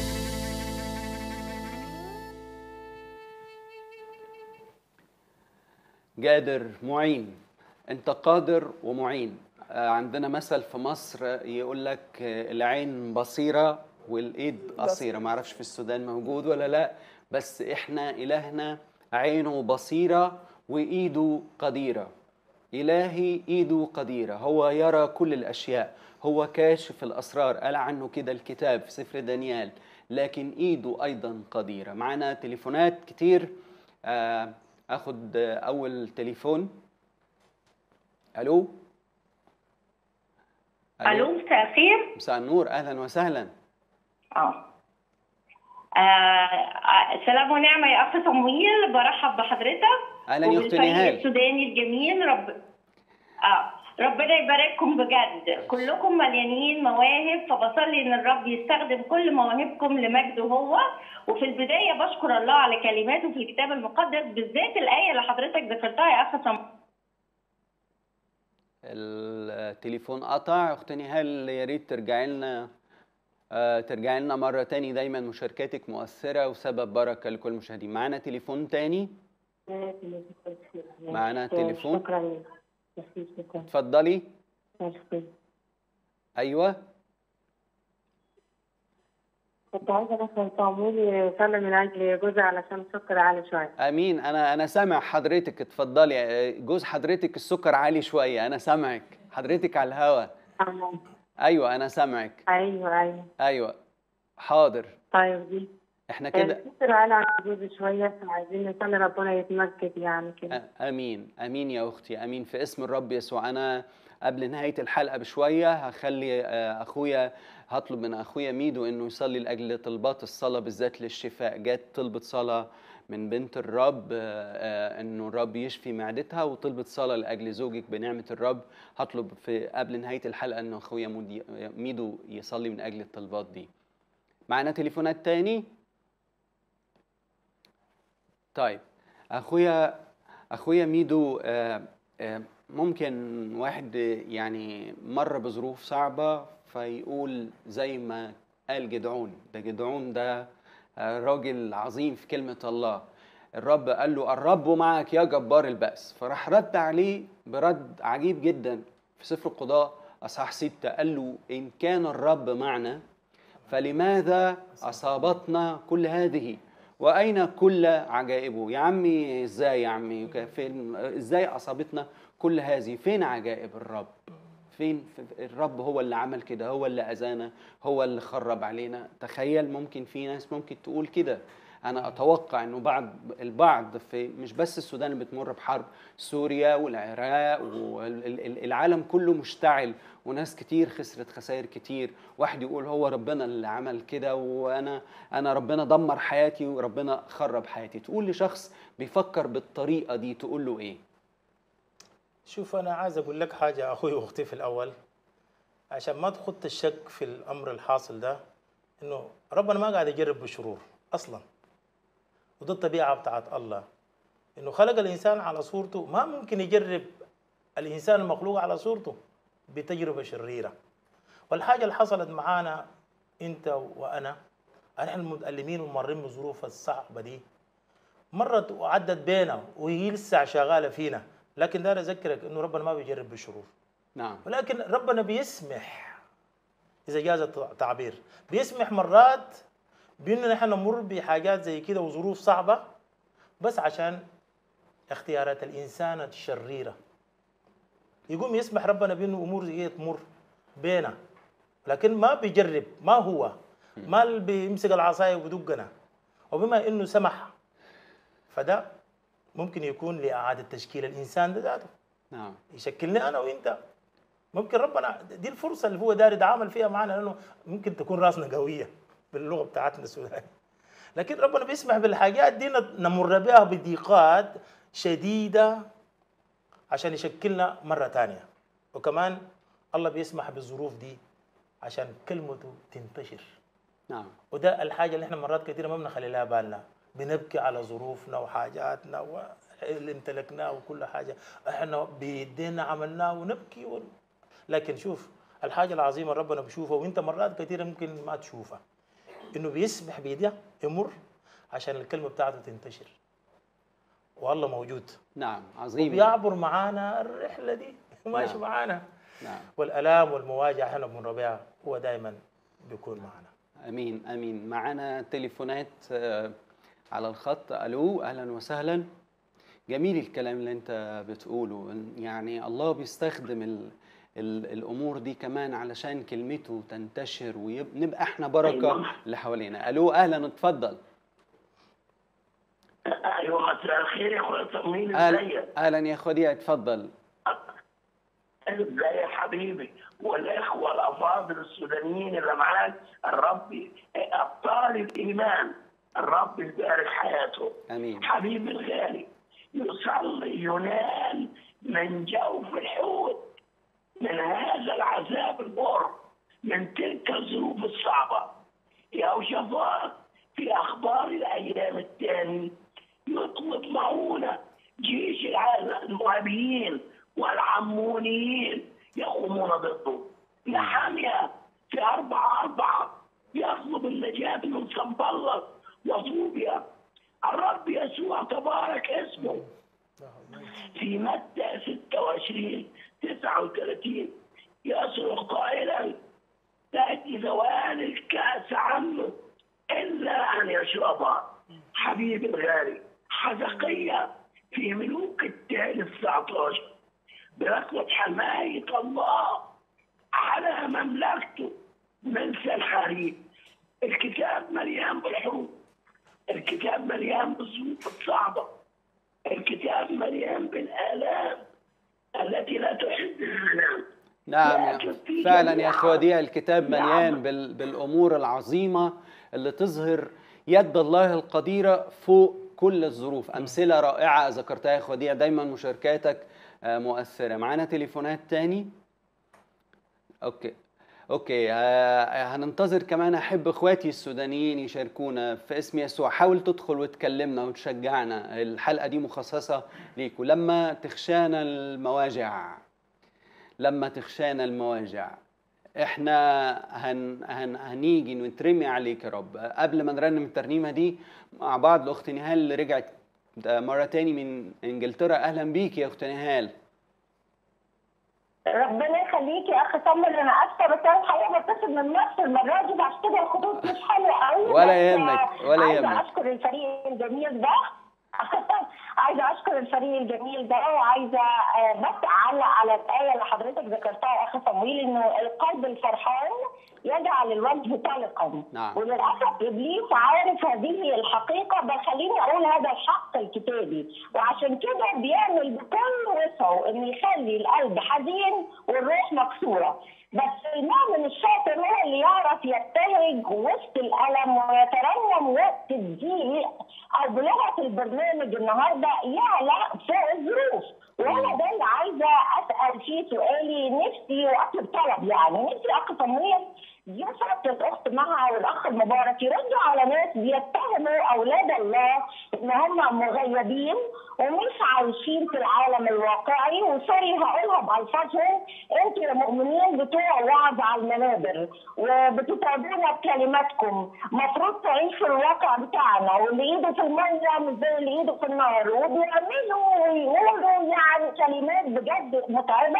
قادر معين انت قادر ومعين آه، عندنا مثل في مصر يقول لك آه، العين بصيرة والايد قصيرة ما اعرفش في السودان موجود ولا لا بس احنا الهنا عينه بصيرة وايده قديرة إلهي إيده قديرة هو يرى كل الأشياء هو كاشف الأسرار قال عنه كده الكتاب في سفر دانيال لكن إيده أيضا قديرة معنا تليفونات كتير آه، أخد آه، أول تليفون ألو الو مساء الخير مساء النور أهلا وسهلا اه آه، سلام ونعمة يا أخ صمويل برحب بحضرتك أهلا يا أختي وبالفريق نهال السوداني الجميل رب آه ربنا يبارككم بجد كلكم مليانين مواهب فبصلي ان الرب يستخدم كل مواهبكم لمجده هو وفي البدايه بشكر الله على كلماته في الكتاب المقدس بالذات الايه اللي حضرتك ذكرتها يا اخ صمويل التليفون قطع أخت نهال يا ريت ترجعي لنا آه، ترجعي لنا مرة تاني دايما مشاركاتك مؤثرة وسبب بركة لكل المشاهدين معانا تليفون تاني معانا تليفون شكرا اتفضلي ايوه كنت عايزة مثلا تعملي صلاة من أجل جوزي علشان السكر عالي شوية امين انا انا سامع حضرتك اتفضلي آه، جوز حضرتك السكر عالي شويه انا سامعك حضرتك على الهوا آه. ايوه انا سامعك أيوه أيوه ايوه حاضر طيب دي احنا كده السكر عالي عند جوزي شوية فعايزين نصلي ربنا يتمجد يعني كده أ- امين امين يا اختي امين في اسم الرب يسوع انا قبل نهايه الحلقه بشويه هخلي آه، اخويا هطلب من اخويا ميدو انه يصلي لاجل طلبات الصلاه بالذات للشفاء جات طلبت صلاه من بنت الرب آه، آه، انه الرب يشفي معدتها وطلبت صلاه لاجل زوجك بنعمه الرب هطلب في قبل نهايه الحلقه انه اخويا مودي- ميدو يصلي من اجل الطلبات دي معنا تليفونات تاني طيب اخويا اخويا ميدو آه، آه، ممكن واحد يعني مر بظروف صعبة فيقول زي ما قال جدعون ده جدعون ده آه، راجل عظيم في كلمة الله الرب قال له الرب معك يا جبار البأس فراح رد عليه برد عجيب جدا في سفر القضاء أصحاح ستة قال له إن كان الرب معنا فلماذا أصابتنا كل هذه وأين كل عجائبه يا عمي إزاي يا عمي ك- فين إزاي أصابتنا كل هذه فين عجائب الرب فين ف- الرب هو اللي عمل كده هو اللي أذانا هو اللي خرب علينا تخيل ممكن في ناس ممكن تقول كده أنا أتوقع إنه بعض البعض في مش بس السودان اللي بتمر بحرب سوريا والعراق والعالم كله مشتعل وناس كتير خسرت خسائر كتير واحد يقول هو ربنا اللي عمل كده وانا انا ربنا دمر حياتي وربنا خرب حياتي تقول لشخص بيفكر بالطريقه دي تقول له ايه شوف انا عايز اقول لك حاجه اخوي واختي في الاول عشان ما تخط الشك في الامر الحاصل ده انه ربنا ما قاعد يجرب بالشرور اصلا وده الطبيعه بتاعت الله انه خلق الانسان على صورته ما ممكن يجرب الانسان المخلوق على صورته بتجربه شريره والحاجه اللي حصلت معانا انت وانا احنا المتألمين ومارين بالظروف الصعبه دي مرت وعدت بينا وهي لسه شغاله فينا لكن داير اذكرك انه ربنا ما بيجرب بالشرور نعم ولكن ربنا بيسمح اذا جاز التعبير بيسمح مرات بانه نحن نمر بحاجات زي كده وظروف صعبه بس عشان اختيارات الانسان الشريره يقوم يسمح ربنا بانه امور زي كده تمر بينا لكن ما بيجرب ما هو ما اللي بيمسك العصايه وبيدقنا وبما انه سمح فده ممكن يكون لاعاده تشكيل الانسان ده ذاته نعم يشكلني انا وانت ممكن ربنا دي الفرصه اللي هو داير يتعامل فيها معنا لانه ممكن تكون راسنا قويه باللغه بتاعتنا السودانيه لكن ربنا بيسمح بالحاجات دي نمر بها بضيقات شديده عشان يشكلنا مره ثانيه وكمان الله بيسمح بالظروف دي عشان كلمته تنتشر نعم وده الحاجه اللي احنا مرات كثيره ما بنخلي لها بالنا بنبكي على ظروفنا وحاجاتنا واللي امتلكناه وكل حاجه احنا بيدينا عملناه ونبكي ون... لكن شوف الحاجه العظيمه ربنا بيشوفها وانت مرات كثيره ممكن ما تشوفها انه بيسمح بيده يمر عشان الكلمه بتاعته تنتشر والله موجود نعم عظيم وبيعبر معانا الرحله دي ماشي نعم. معانا نعم والالام والمواجهه احنا بنمر بها هو دائما بيكون معنا امين امين معانا تليفونات آه، على الخط الو اهلا وسهلا جميل الكلام اللي انت بتقوله إن يعني الله بيستخدم ال ال الامور دي كمان علشان كلمته تنتشر ونبقى احنا بركه أيوة. اللي حوالينا الو اهلا اتفضل ايوه مساء الخير يا اخويا طمني أهل ازيك اهلا يا خديع اتفضل ازاي يا حبيبي والاخوه الافاضل السودانيين اللي معاك الرب ابطال الايمان الرب يبارك حياته امين حبيبي الغالي يصلي ينال من جوف الحوت من هذا العذاب المر من تلك الظروف الصعبه يهوشافاط في اخبار الايام الثاني يطلب معونه جيش الع- الموابيين والعمونيين يقومون ضده نحامية في أربعة أربعة يطلب النجاة من صنبلط وصوبيا الرب يسوع تبارك اسمه في متى 26 39 يصرخ قائلا تأتي زوال الكأس عنه شعبان حبيبي الغالي حزقية في ملوك الثالث 19 بيطلب حماية الله على مملكته من الحريب الكتاب مليان بالحروب الكتاب مليان بالظروف الصعبة الكتاب مليان بالآلام التي لا تحد السلام نعم لكن يا في فعلا يا جميع- اخي وديع الكتاب نعم. مليان بال- بالامور العظيمه اللي تظهر يد الله القديره فوق كل الظروف امثله رائعه ذكرتها يا اخي وديع دايما مشاركاتك آه، مؤثره معانا تليفونات تاني اوكي اوكي آه، هننتظر كمان احب اخواتي السودانيين يشاركونا في اسم يسوع حاول تدخل وتكلمنا وتشجعنا الحلقه دي مخصصه ليكوا لما تخشانا المواجع لما تخشانا المواجع احنا هن هن هنيجي نترمي عليك يا رب قبل ما نرنم الترنيمه دي مع بعض الاخت نهال اللي رجعت مره تاني من انجلترا اهلا بيك يا اخت نهال ربنا يخليك يا اخي طمن انا اسفه بس انا الحقيقه بتصل من مصر المره دي عشان كده الخطوط مش حلوه قوي ولا بس، يهمك، آه، ولا عايزه يهمك. اشكر الفريق الجميل ده عايزه اشكر الفريق الجميل ده وعايزه آه، بس اعلق على الايه اللي حضرتك ذكرتها يا اخي صمويل انه القلب الفرحان يجعل الوجه طلقا نعم. وللاسف ابليس عارف هذه الحقيقه بل خليني اقول هذا الحق الكتابي وعشان كده بيعمل بكل وسعه انه يخلي القلب حزين والروح مكسوره بس المؤمن الشاطر هو اللي يعرف يبتهج وسط الالم ويترنم وقت الضيق او بلغه البرنامج النهارده يعلى فوق الظروف وانا ده اللي عايزه اسال فيه سؤالي نفسي واطلب طلب يعني نفسي اخ صمويل يسعد الاخت معها والاخ المبارك يردوا على ناس بيتهموا اولاد الله ان هم مغيبين ومش عايشين في العالم الواقعي وسوري هقولها بالفاظهم انتوا يا مؤمنين بتوع وعظ على المنابر وبتتعبونا بكلماتكم مفروض تعيشوا الواقع بتاعنا واللي ايده في الميه مش زي اللي ايده في النار وبيعملوا ويقولوا يعني كلمات بجد متعبه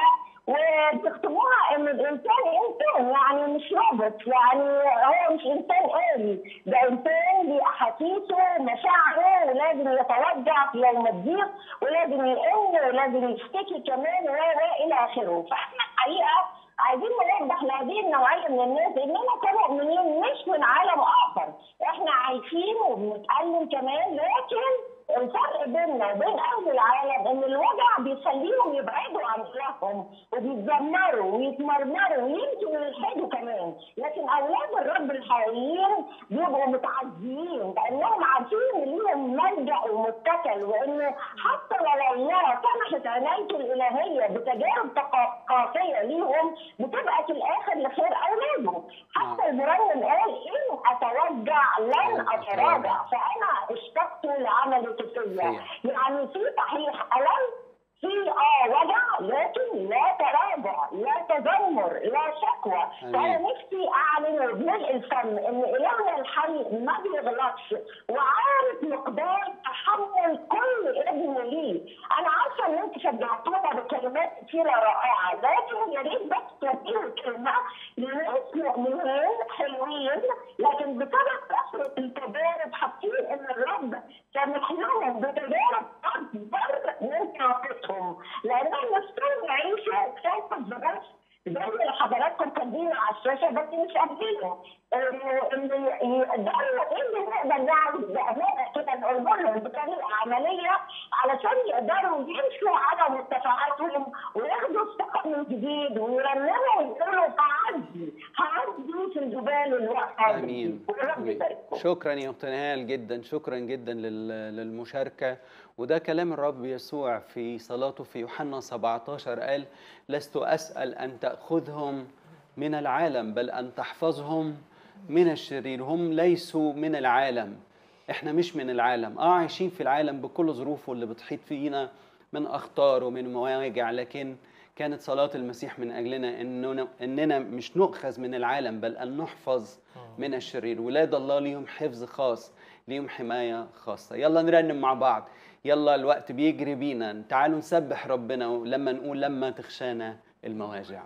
وبتختموها ان الانسان انسان يعني مش روبوت يعني هو مش انسان آلي ده انسان ليه احاسيسه ومشاعره ولازم يتوجع في يوم الضيق ولازم يئن ولازم يشتكي كمان و و الى اخره فاحنا الحقيقه عايزين نوضح لهذه النوعيه من الناس اننا كمؤمنين مش من عالم اخر احنا عايشين وبنتالم كمان لكن الفرق بيننا وبين اهل العالم ان الوجع بيخليهم يبعدوا عن الههم وبيتذمروا ويتمرمروا ويمكن يلحدوا كمان لكن اولاد الرب الحقيقيين بيبقوا متعزيين لانهم عارفين ان ليهم ملجا ومتكل وانه حتى لو الله سمحت عنايته الالهيه بتجارب تقا- قاسيه ليهم بتبقى في الاخر لخير اولاده حتى المرنم قال ان اتوجع لن اتراجع فانا اشتقت لعملك فيا يعني في صحيح الم في اه وجع لكن لا تراجع لا تذمر لا شكوى فانا نفسي اعلن بملء الفم ان الهنا الحي ما بيغلطش وعارف مقدار تحمل كل ابن ليه انا عارفه ان انت شجعتونا بكلمات كثيره رائعه لكن يا ريت بس تديله كلمه لناس مؤمنين حلوين لكن بسبب كثره التجارب حاسين ان الرب سامح لهم بتجارب اكبر من طاقتهم لانهم نفسهم يعيشوا كيف الظروف زي اللي حضراتكم كاتبين على الشاشه بس مش قادرين انه انه يقدروا ايه اللي نقدر نعمل بامانه كده نقول لهم بطريقه عمليه علشان يقدروا يمشوا على مرتفعاتهم وياخدوا الثقه من جديد ويرنموا ويقولوا هعدي هعدي في الجبال الواقعه امين آمين. شكرا يا اخت نهال جدا شكرا جدا لل- للمشاركه وده كلام الرب يسوع في صلاته في يوحنا 17 قال لست اسال ان تاخذهم من العالم بل ان تحفظهم من الشرير هم ليسوا من العالم احنا مش من العالم اه عايشين في العالم بكل ظروفه اللي بتحيط فينا من اخطار ومن مواجع لكن كانت صلاة المسيح من أجلنا إننا, إننا مش نؤخذ من العالم بل أن نحفظ من الشرير ولاد الله ليهم حفظ خاص ليهم حماية خاصة يلا نرنم مع بعض يلا الوقت بيجري بينا تعالوا نسبح ربنا لما نقول لما تخشانا المواجع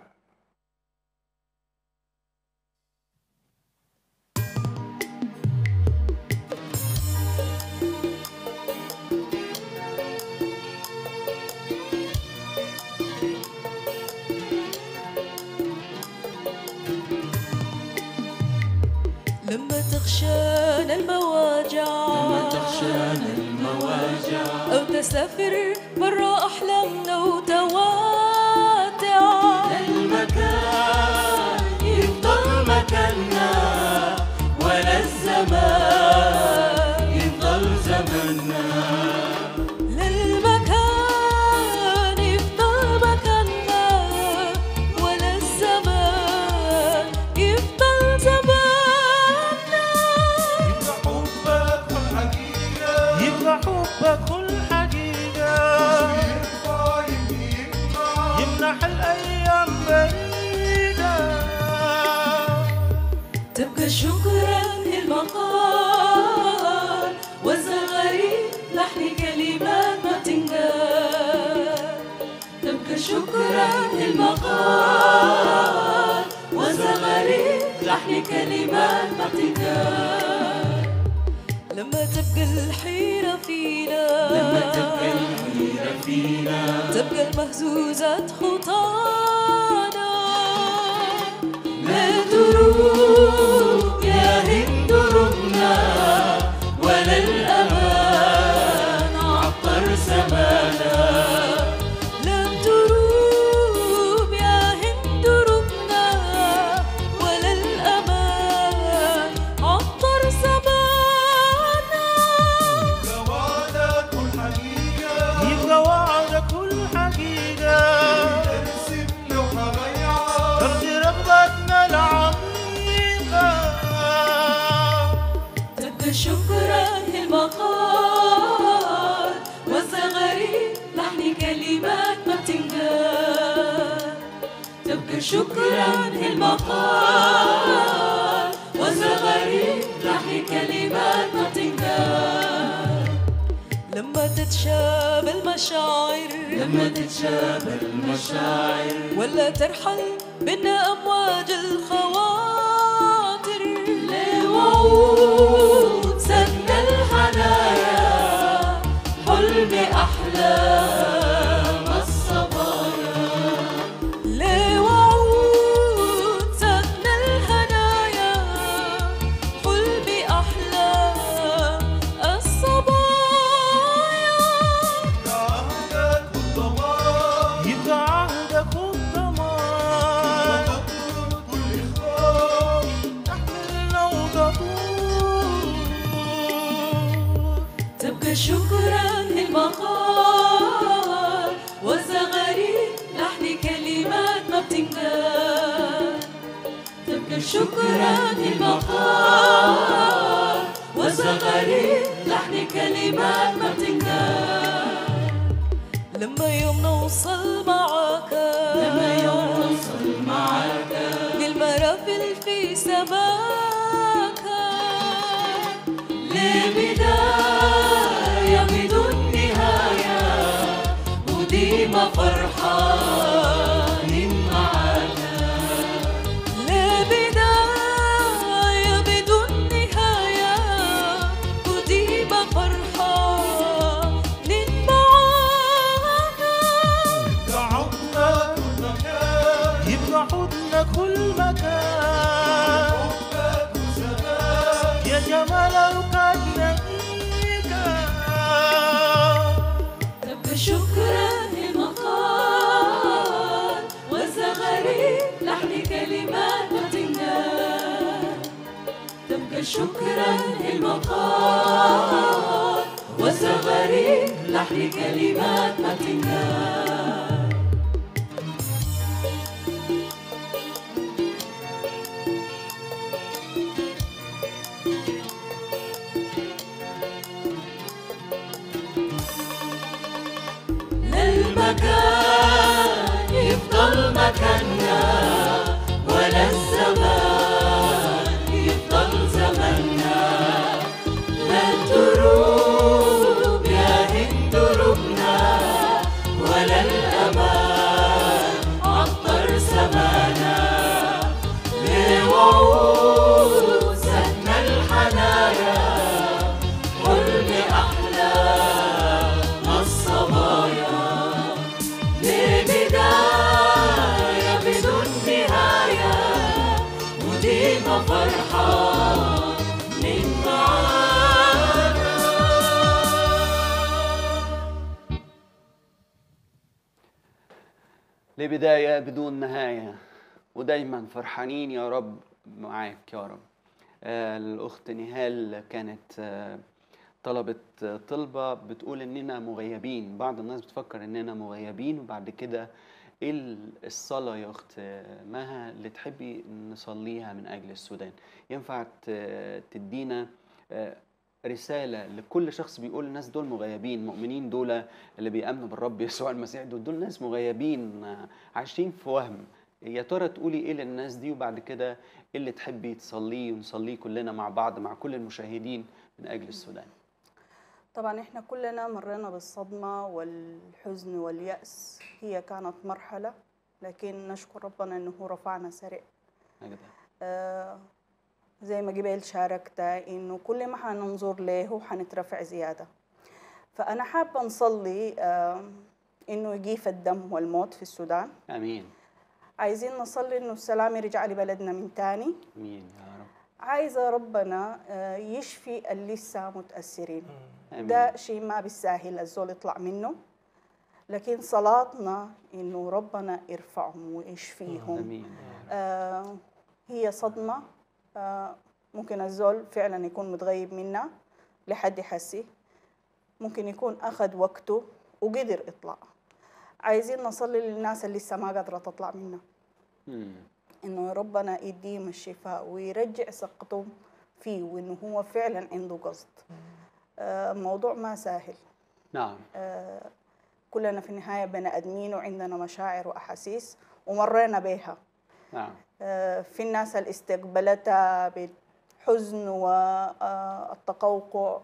عشان المواجع أو تسافر برا أحلامنا وتواتع المكان يفضل مكاننا ولا الزمان يفضل زماننا للمكان يفضل مكاننا ولا الزمان يفضل زماننا يبقى حبك كل حقيقة يمنح الأيام بعيدة تبقى شكرا للمقال والزغاريد لحن كلمات ما تنقال تبقى شكرا للمقال والزغاريد لحن كلمات ما تنقال لما تبقى الحيرة فينا لما تبقى الحيرة فينا تبقى المهزوزات خطانا لا تروق يا هند ربنا ولا الأمان عطر زمانا لا تروب يا هند ربنا ولا الأمان عطر زمانا يبقى وعدك كل حقيقة ترضي رغبتنا العميقة تبقى شكرا للمقال والزغاريد لحن كلمات ما بتنقال تبقى شكرا للمقال والزغاريد لحن كلمات ما بتنقال لما تتشابه المشاعر لما تتشابه المشاعر ولا ترحل بنا أمواج الخواطر لوعود سد الحنايا حلم أحلام الصبايا لوعود سكن الهنايا حلم أحلام الصبايا يبقى عهدك والضمان تحملنا وتطول تبقى شكرا للمقال والزغاريد لحن كلمات ما بتنقال تبقى شكرا للمقال والزغاريد لحن كلمات ما بتنقال لما يوم نوصل معاك لما يوم نوصل معاك للمرافل في سماك لبداية بدون نهاية وديما فرحانين معانا لبداية بدون نهاية وديما فرحانين معانا يبقى حضنك كل مكان يا جمال ركعتنا تبقى شكرا للمقال والزغاريد لحن كلمات ما تنقال تبقى شكرا للمقال والزغاريد لحن كلمات ما تنقال للمكان يفضل مكاننا ولا الزمان يفضل زماننا لا تروب يا هند ربنا ولا لبداية بدون نهاية ودايما فرحانين يا رب معاك يا رب آه، الأخت نهال كانت آه، طلبت آه، طلبة بتقول إننا مغيبين بعض الناس بتفكر إننا مغيبين وبعد كده إيه ال- الصلاة يا أخت آه، مها اللي تحبي نصليها من أجل السودان ينفع ت- تدينا آه، رسالة لكل شخص بيقول الناس دول مغيبين مؤمنين دول اللي بيأمنوا بالرب يسوع المسيح دول دول ناس مغيبين آه، عايشين في وهم يا ترى تقولي ايه للناس دي وبعد كده ايه اللي تحبي تصليه ونصليه كلنا مع بعض مع كل المشاهدين من اجل السودان طبعا احنا كلنا مرينا بالصدمة والحزن واليأس هي كانت مرحلة لكن نشكر ربنا انه رفعنا سريع هكذا آه زي ما جبال شاركت انه كل ما حننظر له حنترفع زيادة فأنا حابة نصلي آه انه يجيف الدم والموت في السودان امين عايزين نصلي انه السلام يرجع لبلدنا من تاني امين يا رب عايزة ربنا آه، يشفي اللي لسه متأثرين آمين. ده شيء ما بالساهل الزول يطلع منه لكن صلاتنا إنه ربنا يرفعهم ويشفيهم امين آه هي صدمة آه ممكن الزول فعلا يكون متغيب منها لحد حسي ممكن يكون أخذ وقته وقدر يطلع عايزين نصلي للناس اللي لسه ما قادرة تطلع منها مم. انه ربنا يديهم الشفاء ويرجع ثقتهم فيه وانه هو فعلا عنده قصد آه، موضوع ما سهل نعم آه، كلنا في النهاية بني آدمين وعندنا مشاعر وأحاسيس ومرينا بها نعم آه، في الناس اللي استقبلتها بالحزن والتقوقع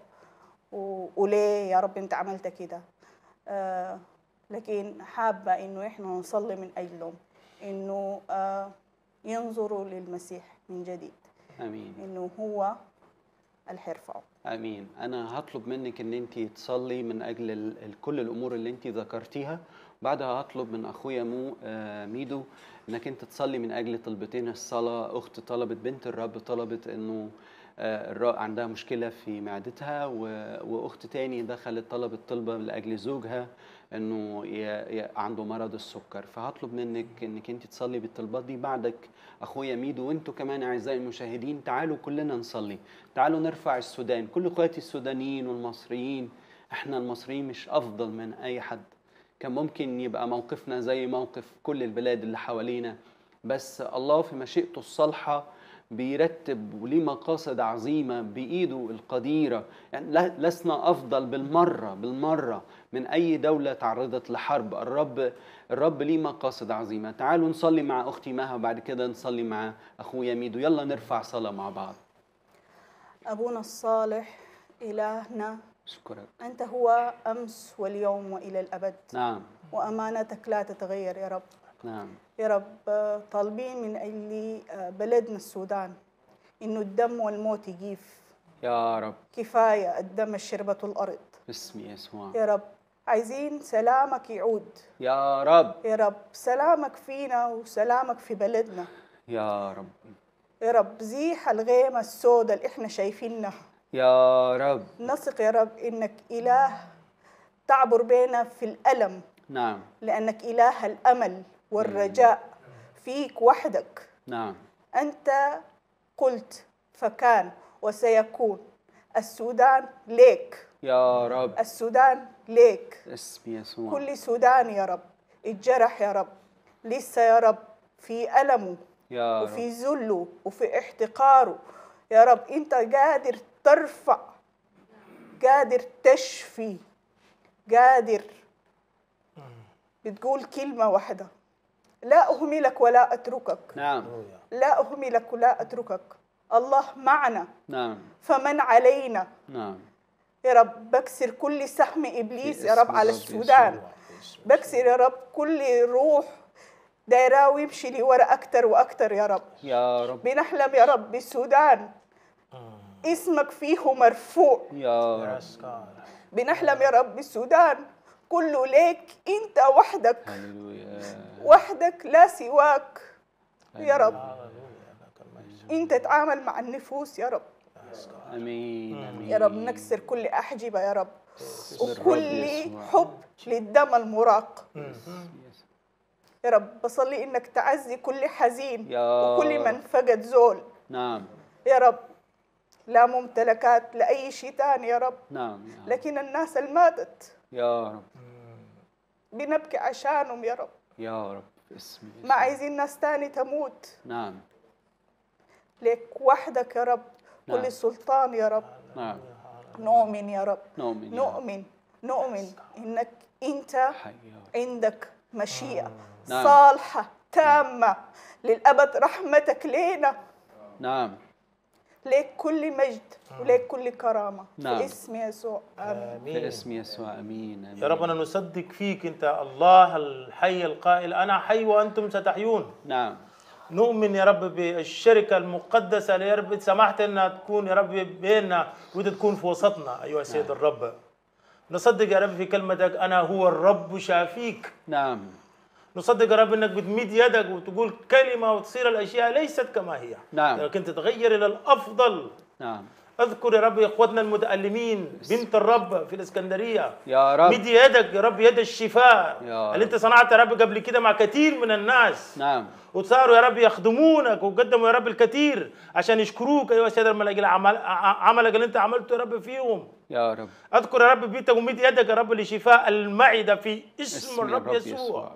وليه يا رب انت عملت كده آه، لكن حابة انه احنا نصلي من اجلهم انه آه، ينظروا للمسيح من جديد امين انه هو اللي حيرفعه امين انا هطلب منك ان انت تصلي من اجل ال- ال- كل الامور اللي انت ذكرتيها بعدها هطلب من اخويا مو آه، ميدو انك انت تصلي من اجل طلبتين الصلاه اخت طلبت بنت الرب طلبت انه آه، الر- عندها مشكله في معدتها و- واخت تاني دخلت طلبت طلبه لاجل زوجها انه ي- ي- عنده مرض السكر فهطلب منك انك انت تصلي بالطلبات دي بعدك اخويا ميدو وانتوا كمان اعزائي المشاهدين تعالوا كلنا نصلي تعالوا نرفع السودان كل اخواتي السودانيين والمصريين احنا المصريين مش افضل من اي حد كان ممكن يبقى موقفنا زي موقف كل البلاد اللي حوالينا بس الله في مشيئته الصالحة بيرتب وليه مقاصد عظيمة بإيده القديرة يعني لا- لسنا أفضل بالمرة بالمرة من أي دولة تعرضت لحرب الرب الرب ليه مقاصد عظيمة تعالوا نصلي مع أختي مها وبعد كده نصلي مع أخويا ميدو يلا نرفع صلاة مع بعض أبونا الصالح إلهنا أشكرك أنت هو أمس واليوم وإلى الأبد نعم وأمانتك لا تتغير يا رب نعم يا رب آه، طالبين من أجل آه، بلدنا السودان إنه الدم والموت يجيف يا رب كفاية الدم شربته الأرض باسم يسوع يا رب عايزين سلامك يعود يا رب يا رب سلامك فينا وسلامك في بلدنا يا رب يا رب زيح الغيمة السوداء اللي احنا شايفينها يا رب نثق يا رب إنك إله تعبر بينا في الألم نعم لأنك إله الأمل والرجاء فيك وحدك نعم أنت قلت فكان وسيكون السودان ليك يا رب السودان ليك اسم يسوع كل سوداني يا رب اتجرح يا رب لسه يا رب في ألمه يا رب وفي ذله وفي احتقاره يا رب انت قادر ترفع قادر تشفي قادر بتقول كلمة واحدة لا أهملك ولا أتركك نعم لا أهملك ولا أتركك الله معنا نعم فمن علينا نعم يا رب بكسر كل سهم إبليس في يا رب اسم على الرب السودان بكسر يا رب كل روح دايراه ويمشي لورا أكتر وأكتر يا رب يا رب بنحلم يا رب بالسودان اسمك فيه مرفوع يا رب بنحلم يا رب بالسودان كله ليك انت وحدك هللويا وحدك لا سواك يا رب انت تعامل مع النفوس يا رب امين امين يا رب نكسر كل احجبه يا رب باسم الرب وكل يسوع. حب للدم المراق يا رب بصلي إنك تعزي كل حزين يا وكل من فقد زول نعم يا رب لا ممتلكات لأي شيء تاني يا رب نعم لكن الناس اللي ماتت يا رب بنبكي عشانهم يا رب يا رب باسم ما عايزين ناس تاني تموت نعم لك وحدك يا رب نعم. كل سلطان يا رب نعم نؤمن يا رب نؤمن يا نؤمن نؤمن إنك أنت عندك مشيئة نعم. صالحة تامة للأبد رحمتك لينا نعم ليك كل مجد وليك كل كرامة نعم. في اسم يسوع آمين في اسم يسوع امين امين يا ربنا نصدق فيك انت الله الحي القائل انا حي وانتم ستحيون نعم نؤمن يا رب بالشركة المقدسة اللي يا رب سمحت انها تكون يا رب بيننا وانت تكون في وسطنا ايها السيد الرب نصدق يا رب في كلمتك انا هو الرب شافيك نعم نصدق يا رب انك بتمد يدك وتقول كلمة وتصير الاشياء ليست كما هي نعم. لكن تتغير الى الافضل نعم اذكر يا رب اخوتنا المتألمين بنت الرب في الاسكندرية يا رب مد يدك يا رب يد الشفاء يا اللي انت صنعت يا رب قبل كده مع كثير من الناس نعم وصاروا يا رب يخدمونك وقدموا يا رب الكثير عشان يشكروك ايها السيد الملك العمل عملك اللي انت عملته يا رب فيهم يا رب اذكر يا رب بيتك ومد يدك يا رب لشفاء المعده في اسم, اسم الرب الرب يسوع, يسوع.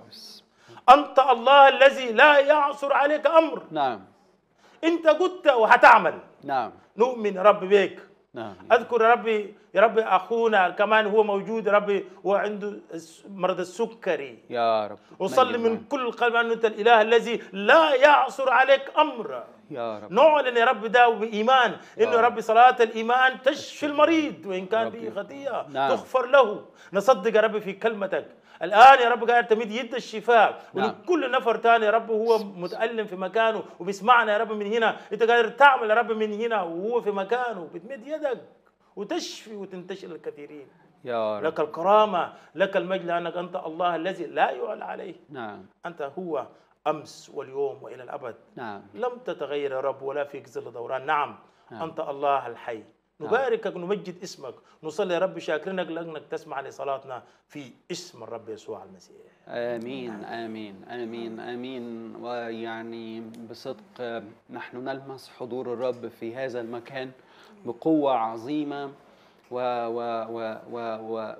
انت الله الذي لا يعصر عليك امر نعم انت قلت وهتعمل نعم نؤمن يا رب بك نعم اذكر يا ربي يا ربي اخونا كمان هو موجود يا ربي هو عنده الس- مرض السكري يا رب وصلي مجد من كل قلب ان انت الاله الذي لا يعصر عليك امر يا رب نعلن يا رب ده بايمان انه يا رب صلاه الايمان تشفي المريض وان كان به خطيه نعم. تغفر له نصدق يا رب في كلمتك الان يا رب قاعد تمد يد الشفاء نعم. ولكل نفر تاني يا رب هو متالم في مكانه وبيسمعنا يا رب من هنا انت قادر تعمل يا رب من هنا وهو في مكانه بتمد يدك وتشفي وتنتشر الكثيرين يا رب لك الكرامه لك المجد لانك انت الله الذي لا يعلى عليه نعم انت هو امس واليوم والى الابد نعم لم تتغير يا رب ولا فيك ظل دوران نعم, نعم. أنت الله الحي نباركك ونمجد اسمك نصلي يا رب شاكرينك لأنك تسمع لصلاتنا في اسم الرب يسوع المسيح آمين آمين آمين آمين ويعني بصدق آه، نحن نلمس حضور الرب في هذا المكان بقوة عظيمة و و و و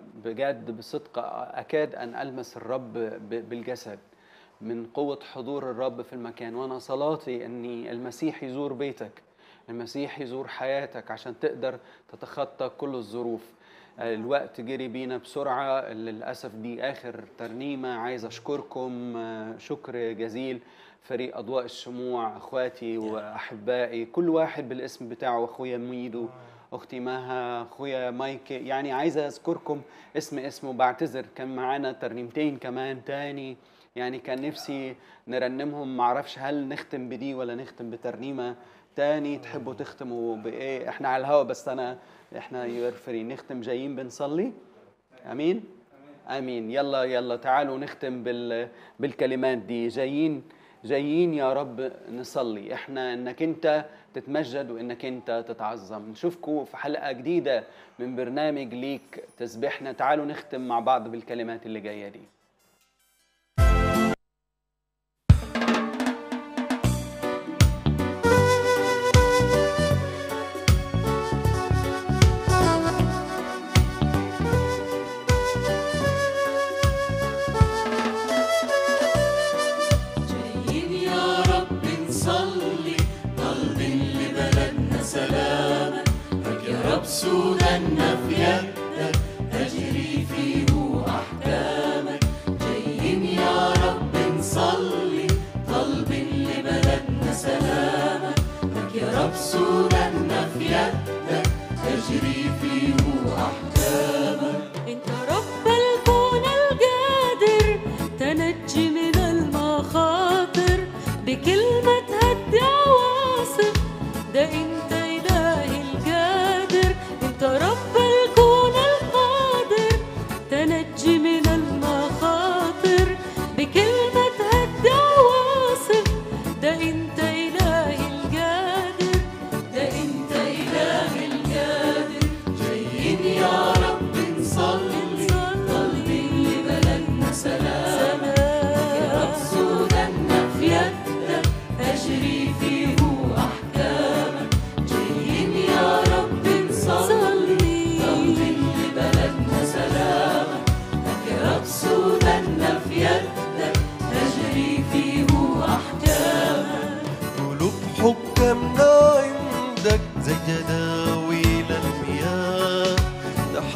وبجد بصدق أكاد أن ألمس الرب ب- بالجسد من قوة حضور الرب في المكان وأنا صلاتي أني المسيح يزور بيتك المسيح يزور حياتك عشان تقدر تتخطى كل الظروف الوقت جري بينا بسرعة للأسف دي آخر ترنيمة عايز أشكركم آه، شكر جزيل فريق أضواء الشموع أخواتي وأحبائي كل واحد بالاسم بتاعه أخويا ميدو أختي مها أخويا مايك يعني عايز أذكركم اسم اسم وبعتذر كان معانا ترنيمتين كمان تاني يعني كان نفسي نرنمهم معرفش هل نختم بدي ولا نختم بترنيمة تاني تحبوا تختموا بإيه احنا على الهوا بس أنا احنا يور فري نختم جايين بنصلي امين امين يلا يلا تعالوا نختم بال بالكلمات دي جايين جايين يا رب نصلي احنا انك انت تتمجد وانك انت تتعظم نشوفكم في حلقه جديده من برنامج ليك تسبيحنا تعالوا نختم مع بعض بالكلمات اللي جايه دي جايين يا رب نصلي طالبين لبلدنا سلامة لك يا رب سوداننا في يدك تجري فيه أحكامك جايين يا رب نصلي طالبين لبلدنا سلامة لك يا رب سوداننا في يدك تجري فيه أحكامك انت رب الكون القادر تنجي من المخاطر بكلمة تهدي عواصف ده انت الهي القادر انت رب الكون القادر تنجي من المخاطر بكلمة تهدي عواصف ده انت الهي القادر ده انت إله القادر جايين يا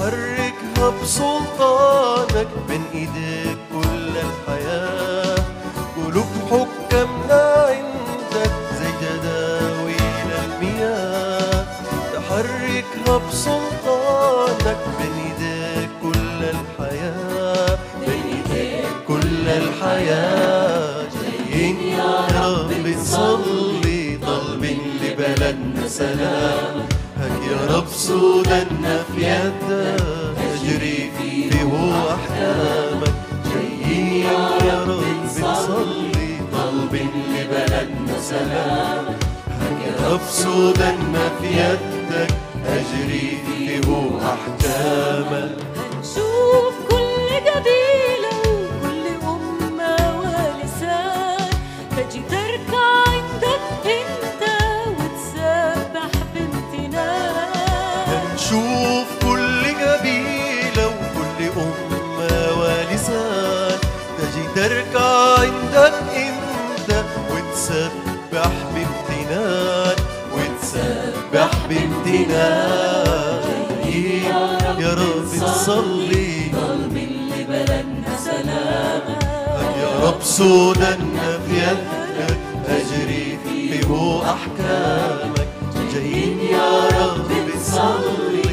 تحركها بسلطانك من ايديك كل الحياة قلوب حكامنا عندك زي جداويل المياه تحركها بسلطانك من ايديك كل الحياة من ايديك كل الحياة جايين يا رب نصلي طالبين لبلدنا سلام هك يا رب سودنا في يدك تجري فيه احكامك جايين يا رب نصلي طالبين لبلدنا سلام هك يا رب سودنا في يدك تجري فيه احكامك شوف كل قبيلة وكل أمة ولسان تجي تركع عندك انت وتسبح بامتنان نشوف كل قبيلة وكل أمة ولسان تجي تركع عندك انت وتسبح بامتنان وتسبح بامتنان جايين يا رب نصلي لبلدنا سلام يا رب سودنا في يدك أجري فيه أحكامك جايين يا رب نصلي